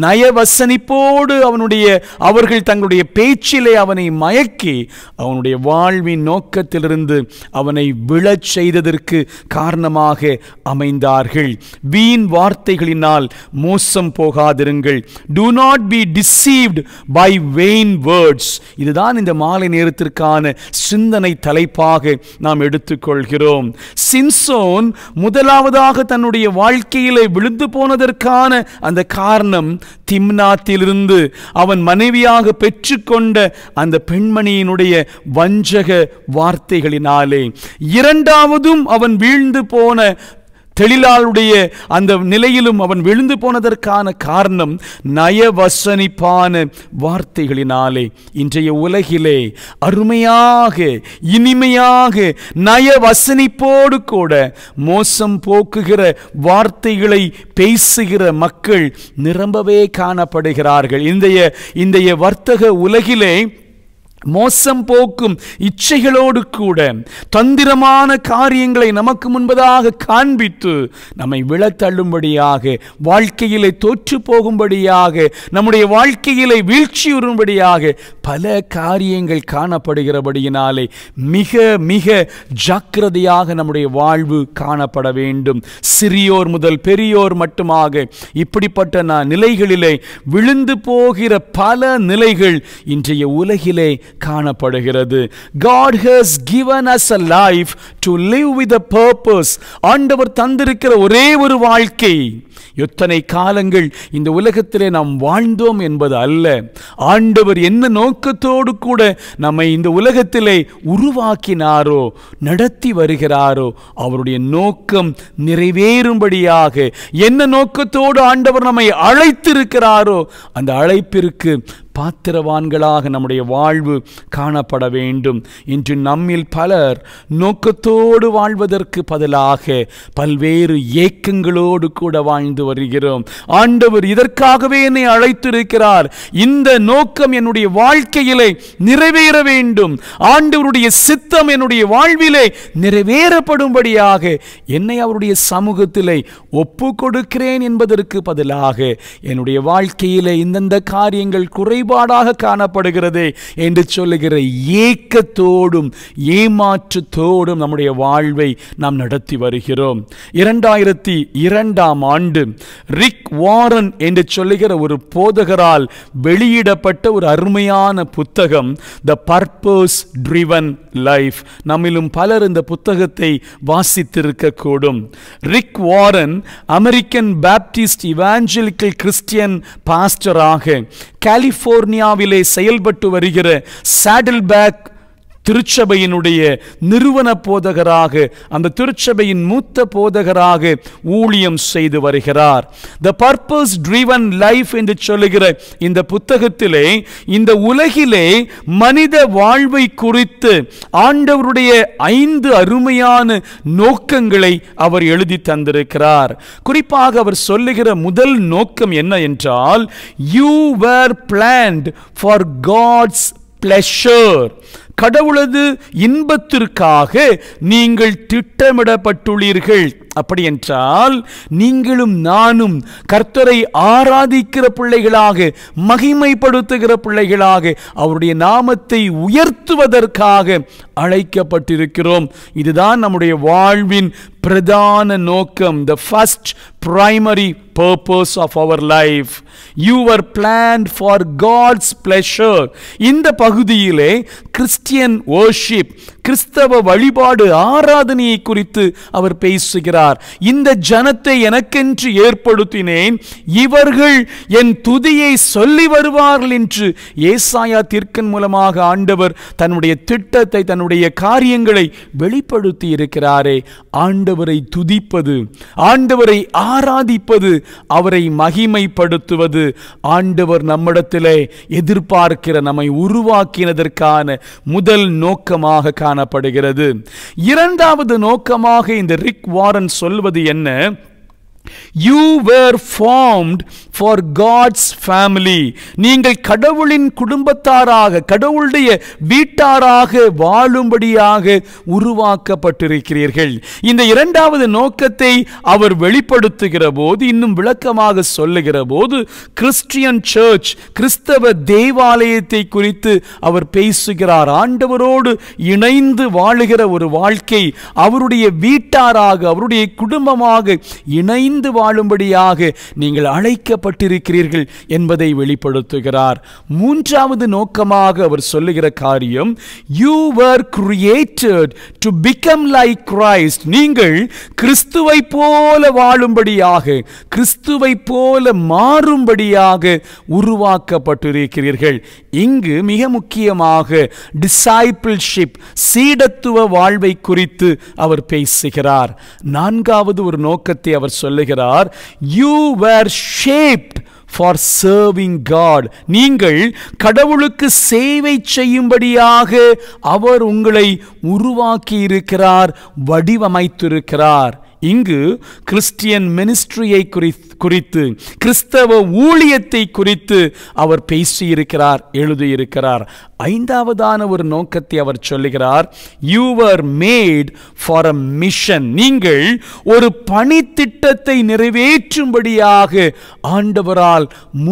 நயவசனிப்போடு அவனுடைய அவர்கள் தங்களுடைய பேச்சிலே அவனை மயக்கி அவனுடைய வாழ்வின் நோக்கத்திலிருந்து அவனை விழச் செய்ததற்கு காரணமாக அமைந்தார்கள் வீண் வார்த்தைகளினால் மோசம் போகாதிருங்கள் do not be deceived by vain words இதுதான் இந்த மாலை நேரத்திற்கான சிந்தனை தலைப்பாக நாம் எடுத்துக்கொள்கிறோம் சிம்சோன் முதலாவதாக தன்னுடைய வாழ்க்கையிலே விழுந்து போனதற்கான அந்த காரணம் திம்னாத்திலிருந்து அவன் மனைவியாக பெற்றுக்கொண்ட அந்த பெண்மணியினுடைய வஞ்சக வார்த்தைகளினாலே இரண்டாவதும் அவன் வீழ்ந்து போன தெளிலாளுடைய அந்த நிலையிலும் அவன் விழுந்து போனதற்கான காரணம் நயவசனிப்பான வார்த்தைகளினாலே இன்றைய உலகிலே அருமையாக இனிமையாக நயவசனிப்போடு கூட மோசம் போக்குகிற வார்த்தைகளை பேசுகிற மக்கள் நிரம்பவே காணப்படுகிறார்கள் இன்றைய இன்றைய வர்த்தக உலகிலே மோசம் போக்கும் இச்சைகளோடு கூட தந்திரமான காரியங்களை நமக்கு முன்பதாக காண்பித்து நம்மை விழத்தள்ளும்படியாக வாழ்க்கையிலே தோற்று போகும்படியாக நம்முடைய வாழ்க்கையிலே வீழ்ச்சியுறும்படியாக பல காரியங்கள் காணப்படுகிறபடியினாலே மிக மிக ஜாக்கிரதையாக நம்முடைய வாழ்வு காணப்பட வேண்டும் சிறியோர் முதல் பெரியோர் மட்டுமாக இப்படிப்பட்ட நான் நிலைகளிலே விழுந்து போகிற பல நிலைகள் இன்றைய உலகிலே காணப்படுகிறது God has given us a life to live with a purpose ஆண்டவர் தந்திருக்கிற ஒரே ஒரு வாழ்க்கை எத்தனை காலங்கள் இந்த உலகத்திலே நாம் வாழ்ந்தோம் என்பது அல்ல ஆண்டவர் என்ன நோக்கத்தோடு கூட நம்மை இந்த உலகத்திலே உருவாக்கினாரோ நடத்தி வருகிறாரோ அவருடைய நோக்கம் நிறைவேறும்படியாக என்ன நோக்கத்தோடு ஆண்டவர் நம்மை அழைத்திருக்கிறாரோ அந்த அழைப்பிற்கு பாத்திரவான்களாக நம்முடைய வாழ்வு காணப்பட வேண்டும் இன்று நம்மில் பலர் நோக்கத்தோடு வாழ்வதற்கு பதிலாக பல்வேறு ஏக்கங்களோடு கூட வாழ்ந்து வருகிறோம் ஆண்டவர் இதற்காகவே என்னை அழைத்திருக்கிறார் இந்த நோக்கம் என்னுடைய வாழ்க்கையிலே நிறைவேற வேண்டும் ஆண்டவருடைய சித்தம் என்னுடைய வாழ்விலே நிறைவேறப்படும்படியாக என்னை அவருடைய சமூகத்திலே ஒப்பு கொடுக்கிறேன் என்பதற்கு பதிலாக என்னுடைய வாழ்க்கையிலே இந்தந்த காரியங்கள் குறைபாடாக காணப்படுகிறதே என்று சொல்லுகிற ஏக்கத்தோடும் ஏமாற்றத்தோடும் நம்முடைய வாழ்வை நாம் நடத்தி வருகிறோம் இரண்டாயிரத்தி இரண்டாம் ஆண்டு ரிக் வாரன் என்று சொல்லுகிற ஒரு போதகரால் வெளியிடப்பட்ட ஒரு அருமையான புத்தகம் த பர்பஸ் ட்ரிவன் லைஃப் நம்மிலும் பலர் இந்த புத்தகத்தை வாசித்திருக்க கூடும் Rick Warren American Baptist evangelical Christian பாஸ்டராக கலிபோர்னியாவிலே செயல்பட்டு வருகிற சாடில் பேக் திருச்சபையினுடைய நிறுவன போதகராக அந்த திருச்சபையின் மூத்த போதகராக ஊழியம் செய்து வருகிறார் த பர்பஸ் ட்ரிவன் லைஃப் என்று சொல்லுகிற இந்த புத்தகத்திலே இந்த உலகிலே மனித வாழ்வை குறித்து ஆண்டவருடைய ஐந்து அருமையான நோக்கங்களை அவர் எழுதி தந்திருக்கிறார் குறிப்பாக அவர் சொல்லுகிற முதல் நோக்கம் என்ன என்றால் you were planned for God's pleasure கடவுளது இன்பத்திற்காக நீங்கள் திட்டமிடப்பட்டுள்ளீர்கள் அப்படி என்றால் நீங்களும் நானும் கர்த்தரை ஆராதிக்கிற பிள்ளைகளாக மகிமைப்படுத்துகிற பிள்ளைகளாக அவருடைய நாமத்தை உயர்த்துவதற்காக அழைக்கப்பட்டிருக்கிறோம் இதுதான் நம்முடைய வாழ்வின் பிரதான நோக்கம் the first primary purpose of our life you are plan for God's pleasure இந்த பகுதியிலே கிறிஸ்டியன் worship கிறிஸ்தவ வழிபாடு ஆராதனையை குறித்து அவர் பேசுகிறார் இந்த ஜனத்தை எனக்கென்று ஏற்படுத்தினேன் இவர்கள் என் துதியை சொல்லி வருவார்கள் என்று ஏசாயா தீர்க்கன் மூலமாக ஆண்டவர் தன்னுடைய திட்டத்தை தன்னுடைய காரியங்களை வெளிப்படுத்தி இருக்கிறாரே ஆண்டவரை துதிப்பது ஆண்டவரை ஆராதிப்பது அவரை மகிமைப்படுத்துவது ஆண்டவர் நம்மிடத்திலே எதிர்பார்க்கிற நம்மை உருவாக்கினதற்கான முதல் நோக்கமாக காணப்படுகிறது இரண்டாவது நோக்கமாக இந்த ரிக் வாரன் சொல்வது என்ன you were formed for God's family நீங்கள் கடவுளின் குடும்பத்தாராக கடவுளுடைய வீட்டாராக வாழும்படியாக உருவாக்கப்பட்டிருக்கிறீர்கள் இந்த இரண்டாவது நோக்கத்தை அவர் வெளிப்படுத்துகிற போது இன்னும் விளக்கமாக சொல்லுகிற போது கிறிஸ்டியன் சர்ச் கிறிஸ்தவ தேவாலயத்தை குறித்து அவர் பேசுகிறார் ஆண்டவரோடு இணைந்து வாழுகிற ஒரு வாழ்க்கை அவருடைய வீட்டாராக அவருடைய குடும்பமாக இணைந்து வாழும்படியாக நீங்கள் அழைக்கப்பட்டு உருவாக்கப்பட்டிருக்கிறீர்கள் என்பதை வெளிப்படுத்துகிறார் மூன்றாவது நோக்கமாக அவர் சொல்லுகிற காரியம் you were created to become like Christ நீங்கள் கிறிஸ்துவை போல வாழும்படியாக கிறிஸ்துவை போல மாறும்படியாக உருவாக்கப்பட்டிருக்கிறீர்கள் இங்கு மிக முக்கியமாக டிசைபிள்ஷிப் சீடத்துவ வாழ்வை குறித்து அவர் பேசுகிறார் நான்காவது ஒரு நோக்கத்தை அவர் சொல்லுகிறார் you were shaped for serving God நீங்கள் கடவுளுக்கு சேவை செய்யும்படியாக அவர் உங்களை உருவாக்கி இருக்கிறார் வடிவமைத்திருக்கிறார் இங்கு கிறிஸ்டியன் மினிஸ்ட்ரியை குறித்து கிறிஸ்தவ ஊழியத்தை குறித்து அவர் பேசியிருக்கிறார் எழுதியிருக்கிறார் ஐந்தாவதான ஒரு நோக்கத்தை அவர் சொல்லுகிறார் you're made for a mission நீங்கள் ஒரு பணித்திட்டத்தை நிறைவேற்றும்படியாக ஆண்டவரால்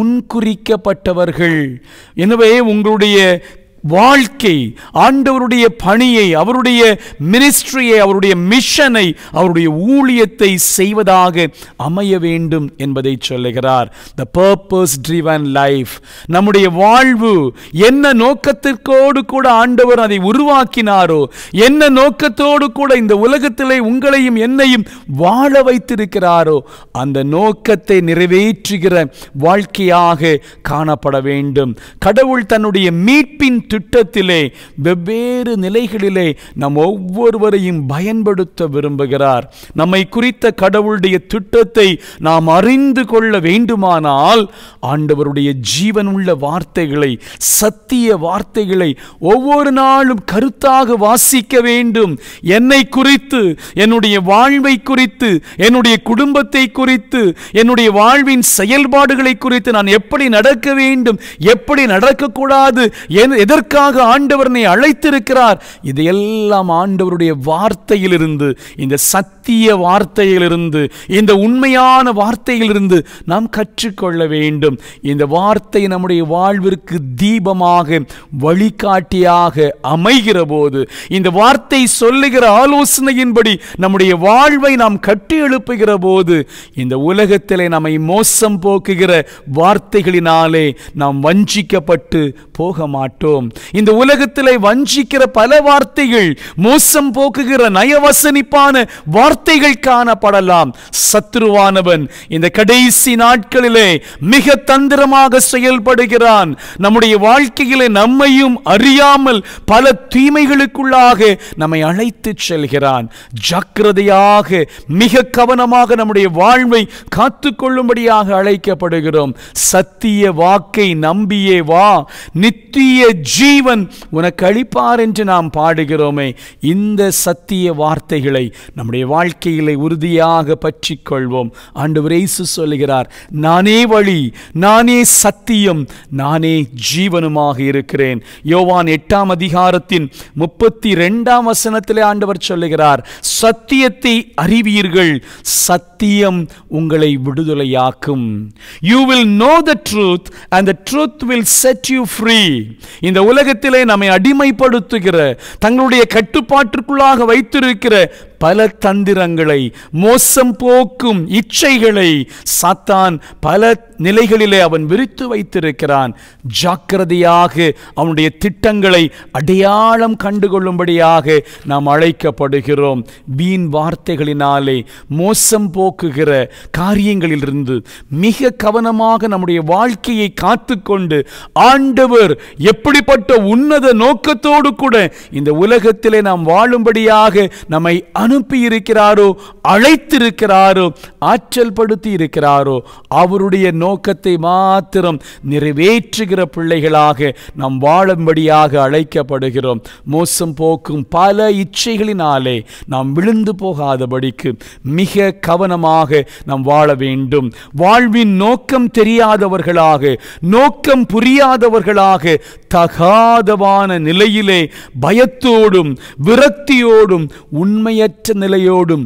முன்குறிக்கப்பட்டவர்கள் எனவே உங்களுடைய வாழ்க்கை ஆண்டவருடைய பணியை அவருடைய மினிஸ்ட்ரியை அவருடைய மிஷனை அவருடைய ஊழியத்தை செய்வதாக அமைய வேண்டும் என்பதை சொல்லுகிறார் த பர்பஸ் ட்ரிவன் லைஃப் நம்முடைய வாழ்வு என்ன நோக்கத்திற்கோடு கூட ஆண்டவர் அதை உருவாக்கினாரோ என்ன நோக்கத்தோடு கூட இந்த உலகத்திலே உங்களையும் என்னையும் வாழ வைத்திருக்கிறாரோ அந்த நோக்கத்தை நிறைவேற்றுகிற வாழ்க்கையாக காணப்பட வேண்டும் கடவுள் தன்னுடைய மீட்பின் திட்டத்திலே வெவ்வேறு நிலைகளிலே நம் ஒவ்வொருவரையும் பயன்படுத்த விரும்புகிறார் நம்மை குறித்த கடவுளுடைய திட்டத்தை நாம் அறிந்து கொள்ள வேண்டுமானால் ஆண்டவருடைய ஜீவனுள்ள வார்த்தைகளை சத்திய வார்த்தைகளை ஒவ்வொரு நாளும் கருத்தாக வாசிக்க வேண்டும் என்னை குறித்து என்னுடைய வாழ்வை குறித்து என்னுடைய குடும்பத்தை குறித்து என்னுடைய வாழ்வின் செயல்பாடுகளை குறித்து நான் எப்படி நடக்க வேண்டும் எப்படி நடக்கக்கூடாது எதற்கு எதற்காக ஆண்டவர் என்னை அழைத்திருக்கிறார் இதையெல்லாம் ஆண்டவருடைய வார்த்தையிலிருந்து இந்த சத்திய வார்த்தையிலிருந்து இந்த உண்மையான வார்த்தையிலிருந்து நாம் கற்றுக்கொள்ள வேண்டும் இந்த வார்த்தை நம்முடைய வாழ்விற்கு தீபமாக வழிகாட்டியாக அமைகிற போது இந்த வார்த்தை சொல்லுகிற ஆலோசனையின்படி நம்முடைய வாழ்வை நாம் கட்டி எழுப்புகிற போது இந்த உலகத்திலே நம்மை மோசம் போக்குகிற வார்த்தைகளினாலே நாம் வஞ்சிக்கப்பட்டு போக மாட்டோம் இந்த உலகத்திலே வஞ்சிக்கிற பல வார்த்தைகள் மோசம் போக்குகிற நயவசனிப்பான வார்த்தைகள் காணப்படலாம் சத்ருவானவன் இந்த கடைசி நாட்களிலே மிக தந்திரமாக செயல்படுகிறான் நம்முடைய வாழ்க்கையிலே நம்மையும் அறியாமல் பல தீமைகளுக்குள்ளாக நம்மை அழைத்து செல்கிறான் ஜாக்கிரதையாக மிக கவனமாக நம்முடைய வாழ்வை காத்துக்கொள்ளும்படியாக அழைக்கப்படுகிறோம் சத்திய வாக்கை நம்பியே வா நித்திய ஜீவன் உனக்கு அளிப்பார் என்று நாம் பாடுகிறோமே இந்த சத்திய வார்த்தைகளை நம்முடைய வாழ்க்கையிலே உறுதியாக பற்றி கொள்வோம் ஆண்டவர் இயேசு சொல்லுகிறார் நானே வழி நானே சத்தியம் நானே ஜீவனுமாக இருக்கிறேன் யோவான் எட்டாம் அதிகாரத்தின் முப்பத்தி ரெண்டாம் வசனத்திலே ஆண்டவர் சொல்லுகிறார் சத்தியத்தை அறிவீர்கள் சத்தியம் உங்களை விடுதலையாக்கும் you will know the truth and the truth will set you free இந்த உலகத்திலே நம்மை அடிமைப்படுத்துகிற தங்களுடைய கட்டுப்பாட்டிற்குள்ளாக வைத்திருக்கிற பல தந்திரங்களை மோசம் போக்கும் இச்சைகளை சாத்தான் பல நிலைகளிலே அவன் விரித்து வைத்திருக்கிறான் ஜாக்கிரதையாக அவனுடைய திட்டங்களை அடையாளம் கண்டுகொள்ளும்படியாக நாம் அழைக்கப்படுகிறோம் வீண் வார்த்தைகளினாலே மோசம் போக்குகிற காரியங்களிலிருந்து மிக கவனமாக நம்முடைய வாழ்க்கையை காத்துக்கொண்டு ஆண்டவர் எப்படிப்பட்ட உன்னத நோக்கத்தோடு கூட இந்த உலகத்திலே நாம் வாழும்படியாக நம்மை அனுப்பி இருக்கிறாரோ அழைத்திருக்கிறாரோ ஆற்றல் படுத்தி இருக்கிறாரோ அவருடைய நோக்கத்தை மாத்திரம் நிறைவேற்றுகிற பிள்ளைகளாக நாம் வாழும்படியாக அழைக்கப்படுகிறோம் மோசம் போக்கும் பல இச்சைகளினாலே நாம் விழுந்து போகாதபடிக்கு மிக கவனமாக நாம் வாழ வேண்டும் வாழ்வின் நோக்கம் தெரியாதவர்களாக நோக்கம் புரியாதவர்களாக தகாதவான நிலையிலே பயத்தோடும் விரக்தியோடும் உண்மையற்ற நிலையோடும்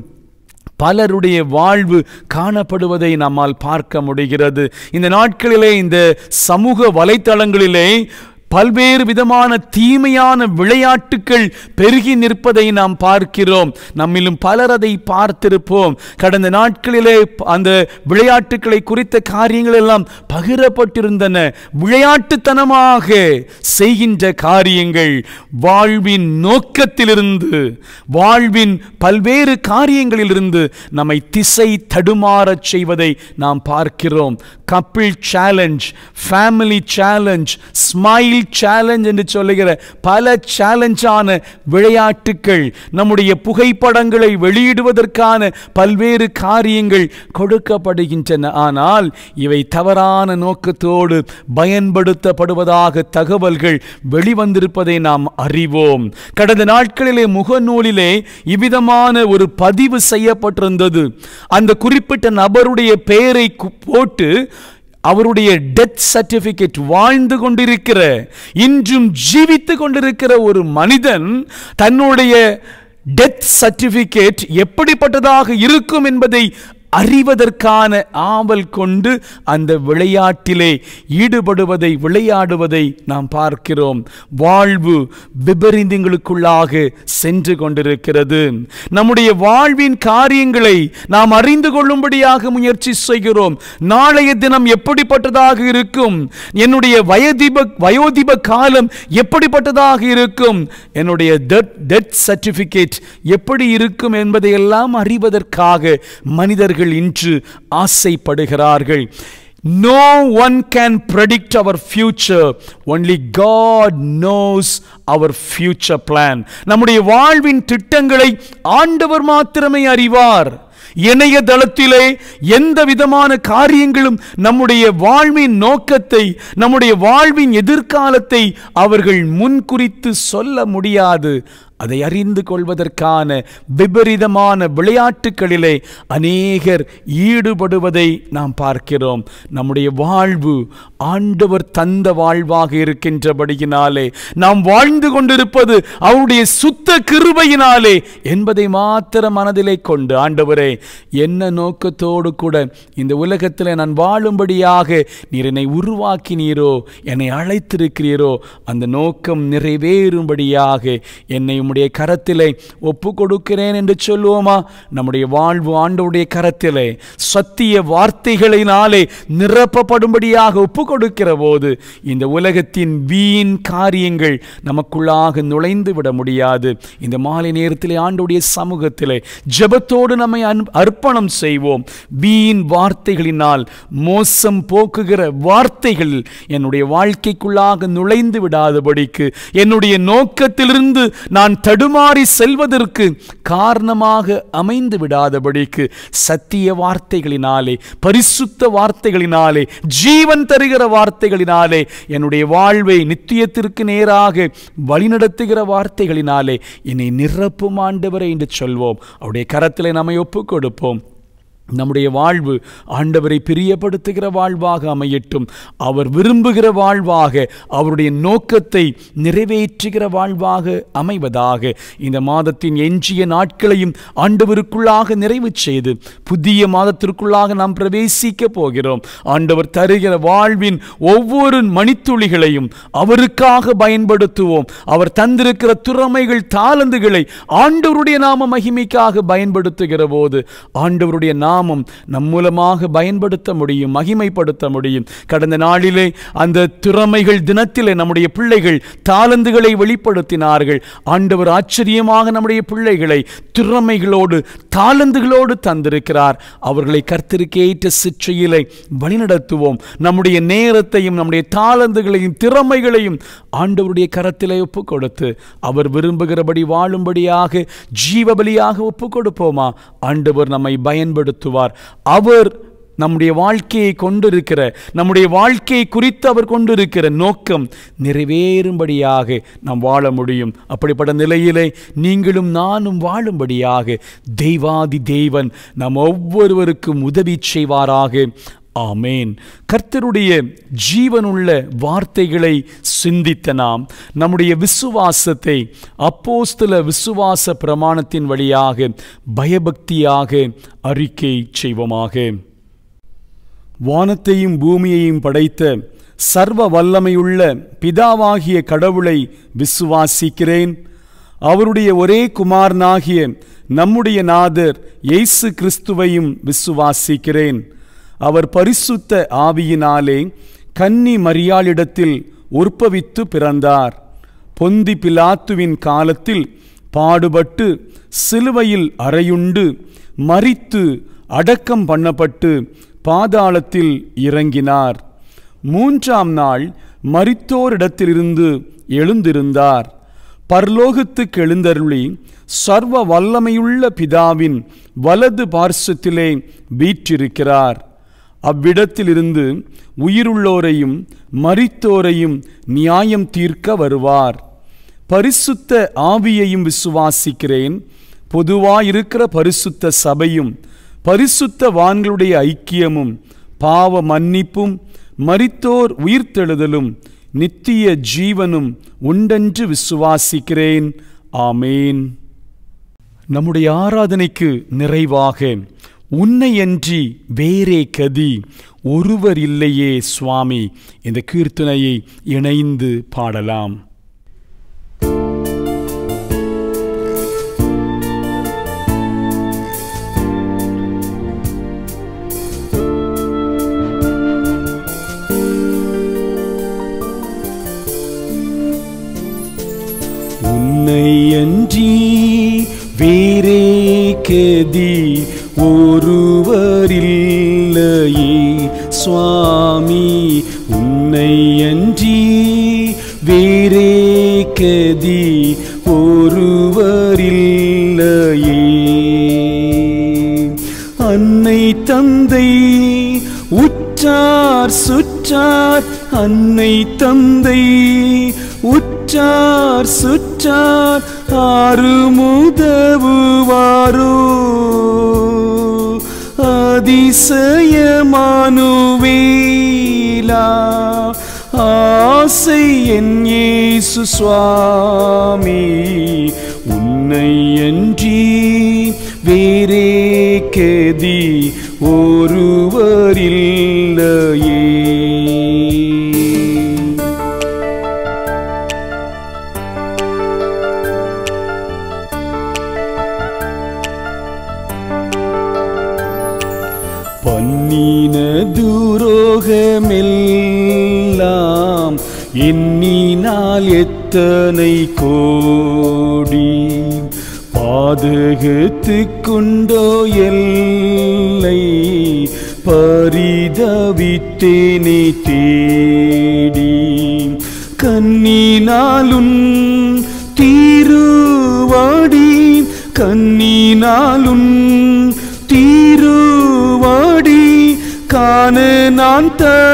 பலருடைய வாழ்வு காணப்படுவதை நம்மால் பார்க்க முடிகிறது இந்த நாட்களிலே இந்த சமூக வலைத்தளங்களிலே பல்வேறு விதமான தீமையான விளையாட்டுகள் பெருகி நிற்பதை நாம் பார்க்கிறோம் நம்மிலும் பலர் அதை பார்த்திருப்போம் கடந்த நாட்களிலே அந்த விளையாட்டுகளை குறித்த காரியங்கள் எல்லாம் பகிரப்பட்டிருந்தன விளையாட்டுத்தனமாக செய்கின்ற காரியங்கள் வாழ்வின் நோக்கத்திலிருந்து வாழ்வின் பல்வேறு காரியங்களிலிருந்து நம்மை திசை தடுமாறச் செய்வதை நாம் பார்க்கிறோம் couple challenge family challenge smile challenge என்று சொல்லுகிற பல சேலஞ்சான விளையாட்டுக்கள் நம்முடைய புகைப்படங்களை வெளியிடுவதற்கான பல்வேறு காரியங்கள் கொடுக்கப்படுகின்றன ஆனால் இவை தவறான நோக்கத்தோடு பயன்படுத்தப்படுவதாக தகவல்கள் வெளிவந்திருப்பதை நாம் அறிவோம் கடந்த நாட்களிலே முகநூலிலே இவ்விதமான ஒரு பதிவு செய்யப்பட்டிருந்தது அந்த குறிப்பிட்ட நபருடைய பெயரை கு- போட்டு அவருடைய டெத் சர்டிபிகேட் வாழ்ந்து கொண்டிருக்கிற இன்றும் ஜீவித்து கொண்டிருக்கிற ஒரு மனிதன் தன்னுடைய டெத் சர்டிபிகேட் எப்படிப்பட்டதாக இருக்கும் என்பதை அறிவதற்கான ஆவல் கொண்டு அந்த விளையாட்டிலே ஈடுபடுவதை விளையாடுவதை நாம் பார்க்கிறோம் வாழ்வு விபரீதங்களுக்குள்ளாக சென்று கொண்டிருக்கிறது நம்முடைய வாழ்வின் காரியங்களை நாம் அறிந்து கொள்ளும்படியாக முயற்சி செய்கிறோம் நாளைய தினம் எப்படிப்பட்டதாக இருக்கும் என்னுடைய வயதிப வயோதிப காலம் எப்படிப்பட்டதாக இருக்கும் என்னுடைய டெத் சர்டிபிகேட் எப்படி இருக்கும் என்பதையெல்லாம் அறிவதற்காக மனிதர்கள் இன்று ஆசைப்படுகிறார்கள் No one can predict our future. Only God knows our future plan. நம்முடைய வாழ்வின் திட்டங்களை ஆண்டவர் மாத்திரமே அறிவார் இணையதளத்திலே எந்த விதமான காரியங்களும் நம்முடைய வாழ்வின் நோக்கத்தை நம்முடைய வாழ்வின் எதிர்காலத்தை அவர்கள் முன்குறித்து சொல்ல முடியாது அதை அறிந்து கொள்வதற்கான விபரீதமான விளையாட்டுகளிலே அநேகர் ஈடுபடுவதை நாம் பார்க்கிறோம் நம்முடைய வாழ்வு ஆண்டவர் தந்த வாழ்வாக இருக்கின்றபடியினாலே நாம் வாழ்ந்து கொண்டிருப்பது அவருடைய சுத்த கிருபையினாலே என்பதை மாத்திரம் மனதிலே கொண்டு ஆண்டவரே என்ன நோக்கத்தோடு கூட இந்த உலகத்தில் நான் வாழும்படியாக நீர் என்னை உருவாக்கினீரோ என்னை அழைத்திருக்கிறீரோ அந்த நோக்கம் நிறைவேறும்படியாக என்னை உம்முடைய கரத்திலே ஒப்பு கொடுக்கிறேன் என்று சொல்லுவோமா நம்முடைய வாழ்வு ஆண்டவருடைய கரத்திலே சத்திய வார்த்தைகளினாலே நிரப்பப்படும்படியாக ஒப்பு கொடுக்கிற போது இந்த உலகத்தின் வீண் காரியங்கள் நமக்குள்ளாக நுழைந்து விட முடியாது இந்த மாலை நேரத்திலே ஆண்டவருடைய சமூகத்திலே ஜெபத்தோடு நம்மை அன்- அர்ப்பணம் செய்வோம் வீண் வார்த்தைகளினால் மோசம் போக்குகிற வார்த்தைகள் என்னுடைய வாழ்க்கைக்குள்ளாக நுழைந்து விடாதபடிக்கு என்னுடைய நோக்கத்திலிருந்து நான் தடுமாறி செல்வதற்கு காரணமாக அமைந்து விடாதபடிக்கு சத்திய வார்த்தைகளினாலே பரிசுத்த வார்த்தைகளினாலே ஜீவன் தருகிற வார்த்தைகளினாலே என்னுடைய வாழ்வை நித்தியத்திற்கு நேராக வழிநடத்துகிற வார்த்தைகளினாலே என்னை நிரப்பும் ஆண்டவரை என்று சொல்வோம் அவருடைய கரத்திலே நம்மை ஒப்புக் கொடுப்போம் நம்முடைய வாழ்வு ஆண்டவரை பிரியப்படுத்துகிற வாழ்வாக அமையட்டும் அவர் விரும்புகிற வாழ்வாக அவருடைய நோக்கத்தை நிறைவேற்றுகிற வாழ்வாக அமைவதாக இந்த மாதத்தின் எஞ்சிய நாட்களையும் ஆண்டவருக்குள்ளாக நிறைவு செய்து புதிய மாதத்திற்குள்ளாக நாம் பிரவேசிக்க போகிறோம் ஆண்டவர் தருகிற வாழ்வின் ஒவ்வொரு மணித்துளிகளையும் அவருக்காக பயன்படுத்துவோம் அவர் தந்திருக்கிற திறமைகள் தாளந்துகளை ஆண்டவருடைய நாம மகிமைக்காக பயன்படுத்துகிற போது ஆண்டவருடைய நாமம் நம் மூலமாக பயன்படுத்த முடியும் மகிமைப்படுத்த முடியும் கடந்த நாளிலே அந்த திறமைகள் தினத்திலே நம்முடைய பிள்ளைகள் தாளந்துகளை வெளிப்படுத்தினார்கள் ஆண்டவர் ஆச்சரியமாக நம்முடைய பிள்ளைகளை திறமைகளோடு தாளந்துகளோடு தந்திருக்கிறார் அவர்களை கர்த்தருக்கேற்ற சிற்றையிலே வழிநடத்துவோம் நம்முடைய நேரத்தையும் நம்முடைய தாளந்துகளையும் திறமைகளையும் ஆண்டவருடைய கரத்திலே ஒப்பு கொடுத்து அவர் விரும்புகிறபடி வாழும்படியாக ஜீவபலியாக ஒப்பு கொடுப்போமா ஆண்டவர் நம்மை பயன்படுத்துவார் அவர் நம்முடைய வாழ்க்கையை கொண்டிருக்கிற நம்முடைய வாழ்க்கையை குறித்து அவர் கொண்டிருக்கிற நோக்கம் நிறைவேறும்படியாக நாம் வாழ முடியும் அப்படிப்பட்ட நிலையிலே நீங்களும் நானும் வாழும்படியாக தெய்வாதி தேவன் நம் ஒவ்வொருவருக்கும் உதவி செய்வாராக ஆமேன் கர்த்தருடைய ஜீவனுள்ள வார்த்தைகளை சிந்தித்த நாம் நம்முடைய விசுவாசத்தை அப்போஸ்தல விசுவாச பிரமாணத்தின் வழியாக பயபக்தியாக அறிக்கை செய்வோமாக வானத்தையும் பூமியையும் படைத்த சர்வ வல்லமையுள்ள பிதாவாகிய கடவுளை விசுவாசிக்கிறேன் அவருடைய ஒரே குமாரனாகிய நம்முடைய நாதர் இயேசு கிறிஸ்துவையும் விசுவாசிக்கிறேன் அவர் பரிசுத்த ஆவியினாலே கன்னி மரியாளிடத்தில் உற்பவித்து பிறந்தார் பொந்தி பிலாத்துவின் காலத்தில் பாடுபட்டு சிலுவையில் அறையுண்டு மரித்து அடக்கம் பண்ணப்பட்டு பாதாளத்தில் இறங்கினார் மூன்றாம் நாள் மரித்தோரிடத்திலிருந்து எழுந்திருந்தார் பரலோகத்துக்கு எழுந்தருளி சர்வ வல்லமையுள்ள பிதாவின் வலது பார்சத்திலே வீற்றிருக்கிறார் அவ்விடத்திலிருந்து உயிருள்ளோரையும் மரித்தோரையும் நியாயம் தீர்க்க வருவார் பரிசுத்த ஆவியையும் விசுவாசிக்கிறேன் பொதுவாயிருக்கிற பரிசுத்த சபையும் பரிசுத்த வான்களுடைய ஐக்கியமும் பாவ மன்னிப்பும் மரித்தோர் உயிர்த்தெழுதலும் நித்திய ஜீவனும் உண்டென்று விசுவாசிக்கிறேன் ஆமேன் நம்முடைய ஆராதனைக்கு நிறைவாக உன்னையன்றி வேறே கதி ஒருவர் இல்லையே சுவாமி இந்த கீர்த்தனையை இணைந்து பாடலாம் உன்னையன்றி வேறே கதி ஒருவரில்லையே சுவாமி உன்னையன்றி வேறே கதி ஒருவரில்லையே அன்னை தந்தை உற்றார் சுற்றார் அன்னை தந்தை உற்றார் சுற்றார் ஆறுமுதவுவாரோ அதிசயமானுவேலா ஆசை என் இயேசு சுவாமி உன்னை அன்றி வேறே கதி ஒருவரில்லையே பண்ணின துரோகமெல்லாம் எண்ணினால் எத்தனை கோடி பாதகத்து கொண்டோ எல்லை பரிதவித்தேனே தேடி கண்ணினாலுன் தீருவாடி கண்ணினாலுன் தீருவாடி காண நான்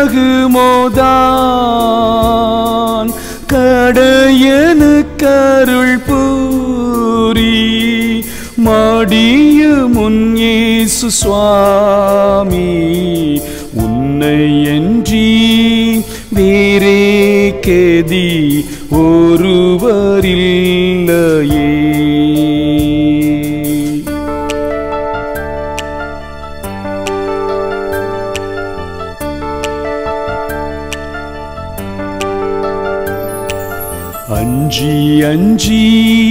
தகுமோதான் கடையனு கருள் பூரி மாடிய முன்னேசு சுவாமி உன்னை என்றி வேறே கதி ஒருவரில்லையே அஞ்சி அஞ்சி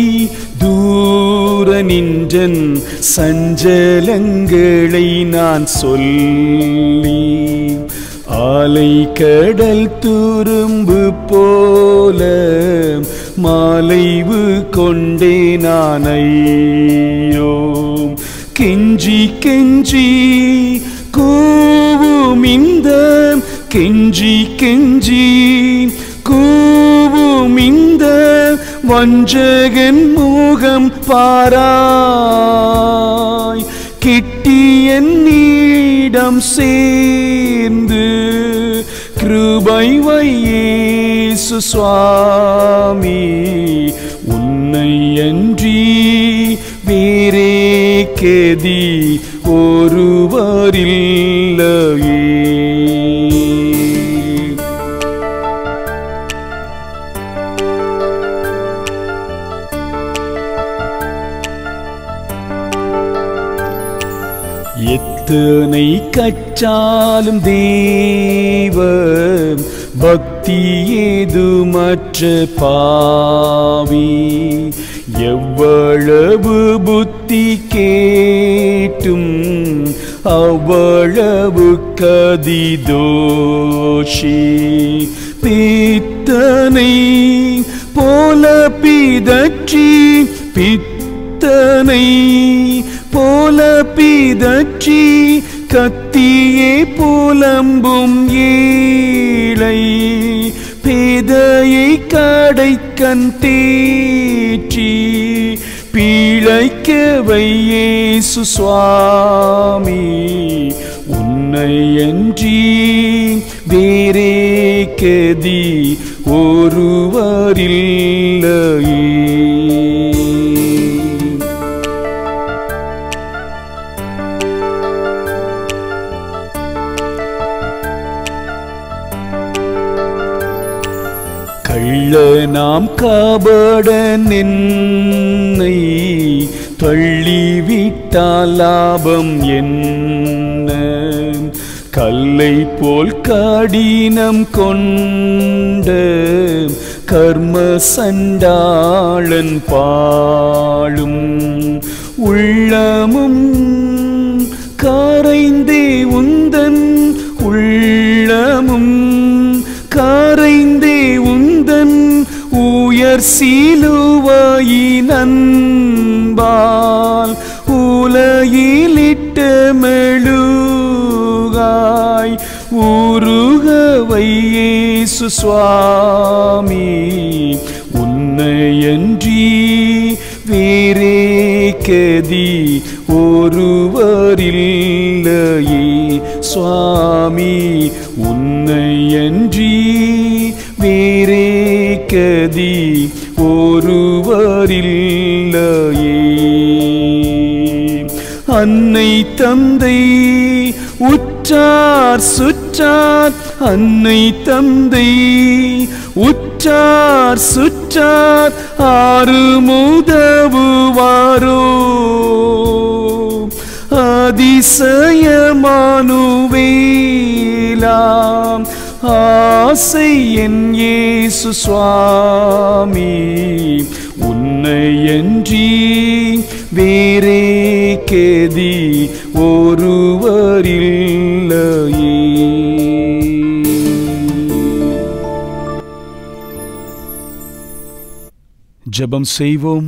தூர நின்றன் சஞ்சலங்களை நான் சொல்லி ஆலை கடல் துரும்பு போல மாலைவு கொண்டே நான் ஐயோ கெஞ்சி கெஞ்சி கூவும் இந்த கெஞ்சி கெஞ்சி கூவும் இந்த வஞ்சகன் முகம் பாராய் கிட்டி என்னிடம் சேர்ந்து கிருபை வையேசு சுவாமி உன்னை அன்றி வேறே கெதி ஒருவரில்லையே எத்தனை கற்றாலும் தேவ பக்தி ஏதுமற்ற பாவி எவ்வளவு புத்தி கேட்டும் அவ்வளவு கதிதோஷி பித்தனை போல பிதற்றி பித்தனை போல பிதற்றி கத்தியே புலம்பும் ஏழை பேதையை கடைக்கண் தேற்றி பிழைக்கவை இயேசு சுவாமி உன்னையன்றி வேறே கதி ஒருவரில்லையே கள்ள நாம் காபட நின்னை தள்ளிவிட்டால் லாபம் என்ன கல்லை போல் கடினம் கொண்ட கர்ம சண்டாளன் பாழும் உள்ளமும் காரைந்தே உந்தன் உள்ளமும் காரைந்தே உந்தன் உயர் சீலுவாயின் அன்பால் உலகிலிட்ட மெழுகாய் உருகவை இயேசு சுவாமி உன்னையன்றி வேறே கதி ஒருவரில்லையே சுவாமி உன்னையன்றி வேறே கதி ஒருவரில்லையே அன்னை தந்தை உற்றார் சுற்றார் அன்னை தந்தை உற்றார் சுற்றார் ஆறு முதவுவாரோ அதிசயமானுவேலாம் ஆசை என் இயேசு சுவாமி உன்னையன்றி வேறே கெதி ஒருவரில்லையே ஜெபம் செய்வோம்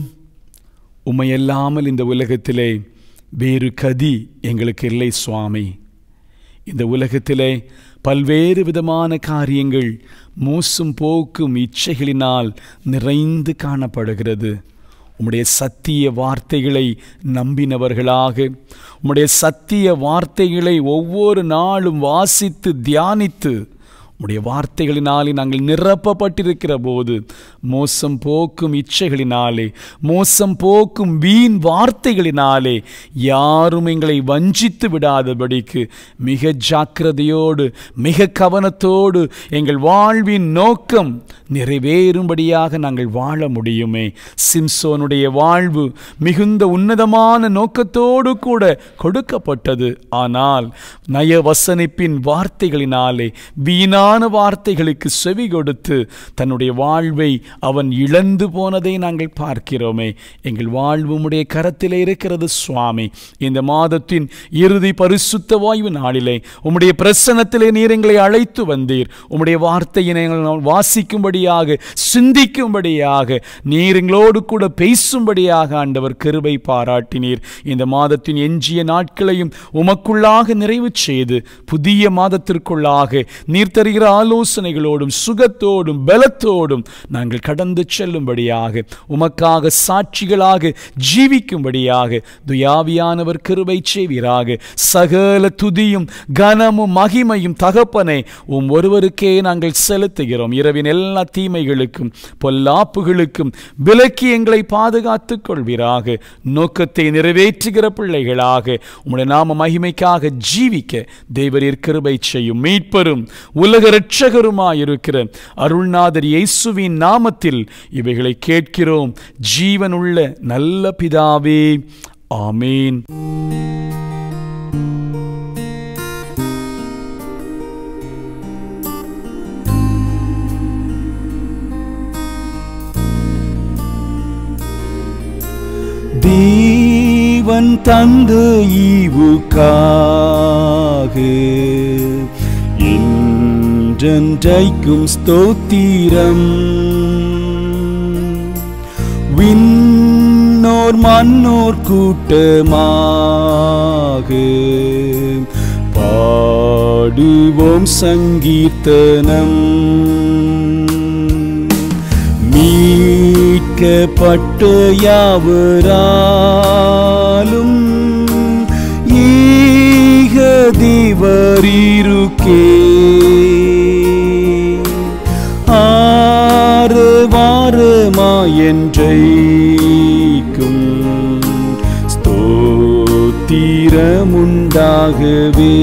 உம்மையல்லாமல் இந்த உலகத்திலே வேறு கதி எங்களுக்கு இல்லை சுவாமி இந்த உலகத்திலே பல்வேறு விதமான காரியங்கள் மோசம் போக்கும் இச்சைகளினால் நிறைந்து காணப்படுகிறது உம்முடைய சத்திய வார்த்தைகளை நம்பினவர்களாக உம்முடைய சத்திய வார்த்தைகளை ஒவ்வொரு நாளும் வாசித்து தியானித்து உம்முடைய வார்த்தைகளினாலே நாங்கள் நிரப்பப்பட்டிருக்கிற போது மோசம் போக்கும் இச்சைகளினாலே மோசம் போக்கும் வீண் வார்த்தைகளினாலே யாரும் எங்களை வஞ்சித்து விடாதபடிக்கு மிக ஜாக்கிரதையோடு மிக கவனத்தோடு எங்கள் வாழ்வின் நோக்கம் நிறைவேறும்படியாக நாங்கள் வாழ முடியுமே சிம்சோனுடைய வாழ்வு மிகுந்த உன்னதமான நோக்கத்தோடு கூட கொடுக்கப்பட்டது ஆனால் நயவசனிப்பின் வார்த்தைகளினாலே வீணான வார்த்தைகளுக்கு செவி கொடுத்து தன்னுடைய வாழ்வை அவன் இழந்து போனதை நாங்கள் பார்க்கிறோமே எங்கள் வாழ்வு உம்முடைய கரத்திலே இருக்கிறது சுவாமி இந்த மாதத்தின் இறுதி பரிசுத்த வாய்வு நாளிலே உம்முடைய பிரசன்னத்திலே நீர் எங்களை அழைத்து வந்தீர் உம்முடைய வார்த்தையினை நாங்கள் வாசிக்கும்படியாக சிந்திக்கும்படியாக நீர் எங்களோடு கூட பேசும்படியாக ஆண்டவர் கிருபை பாராட்டினீர் இந்த மாதத்தின் எஞ்சிய நாட்களையும் உமக்குள்ளாக நிறைவு செய்து புதிய மாதத்திற்குள்ளாக நீர் தருகிற ஆலோசனைகளோடும் சுகத்தோடும் பலத்தோடும் நாங்கள் கடந்து செல்லும்படியாக உமக்காக சாட்சிகளாக ஜீவிக்கும்படியாக துயாவியானவர் கிருபை செய்வீராக சகல துதியும் கனமும் மகிமையும் தகப்பனை உம் ஒருவருக்கே நாங்கள் செலுத்துகிறோம் இரவின் எல்லா தீமைகளுக்கும் பொல்லாப்புகளுக்கும் விலக்கி எங்களை பாதுகாத்துக் கொள்வீராக நோக்கத்தை நிறைவேற்றுகிற பிள்ளைகளாக உம்முடைய நாம மகிமைக்காக ஜீவிக்க தேவரீர் கிருபை செய்யும் மீட்பரும் உலக இரட்சகருமாயிருக்கிற அருள்நாதர் இயேசுவின் நாமத்தில் இவைகளை கேட்கிறோம் ஜீவனுள்ள நல்ல பிதாவே ஆமேன் ஜீவன் தந்து ஈவுக்காக என்றென்றைக்கும் ஸ்தோத்திரம் விண்ணோர் மன்னோர் கூட்டமாக பாடுவோம் சங்கீர்த்தனம் மீட்கப்பட்ட யாவராலும் ஈக தேவரீருக்கே ஆறு வாரமாயன்றைக்கும் ஸ்தோத்திரமுண்டாகவே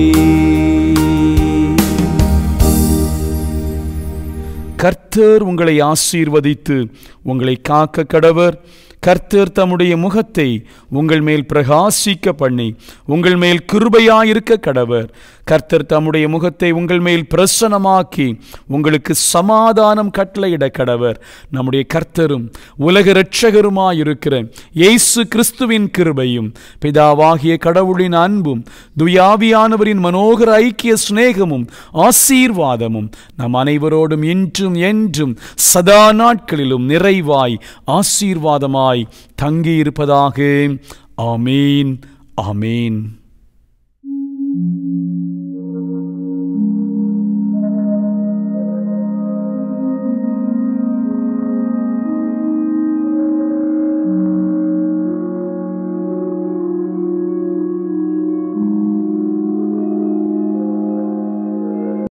கர்த்தர் உங்களை ஆசீர்வதித்து உங்களை காக்க கடவர் கர்த்தர் தம்முடைய முகத்தை உங்கள் மேல் பிரகாசிக்க பண்ணி உங்கள் மேல் கிருபையாயிருக்க கடவர் கர்த்தர் தம்முடைய முகத்தை உங்கள் மேல் பிரசனமாக்கி உங்களுக்கு சமாதானம் கட்டளையிட கடவர் நம்முடைய கர்த்தரும் உலக இரட்சகருமாயிருக்கிற இயேசு கிறிஸ்துவின் கிருபையும் பிதாவாகிய கடவுளின் அன்பும் துயாவியானவரின் மனோகர ஐக்கிய சிநேகமும் ஆசீர்வாதமும் நம் அனைவரோடும் இன்றும் என்றும் சதா நாட்களிலும் நிறைவாய் ஆசீர்வாதமாய் தங்கியிருப்பதாக ஆமீன் ஆமீன்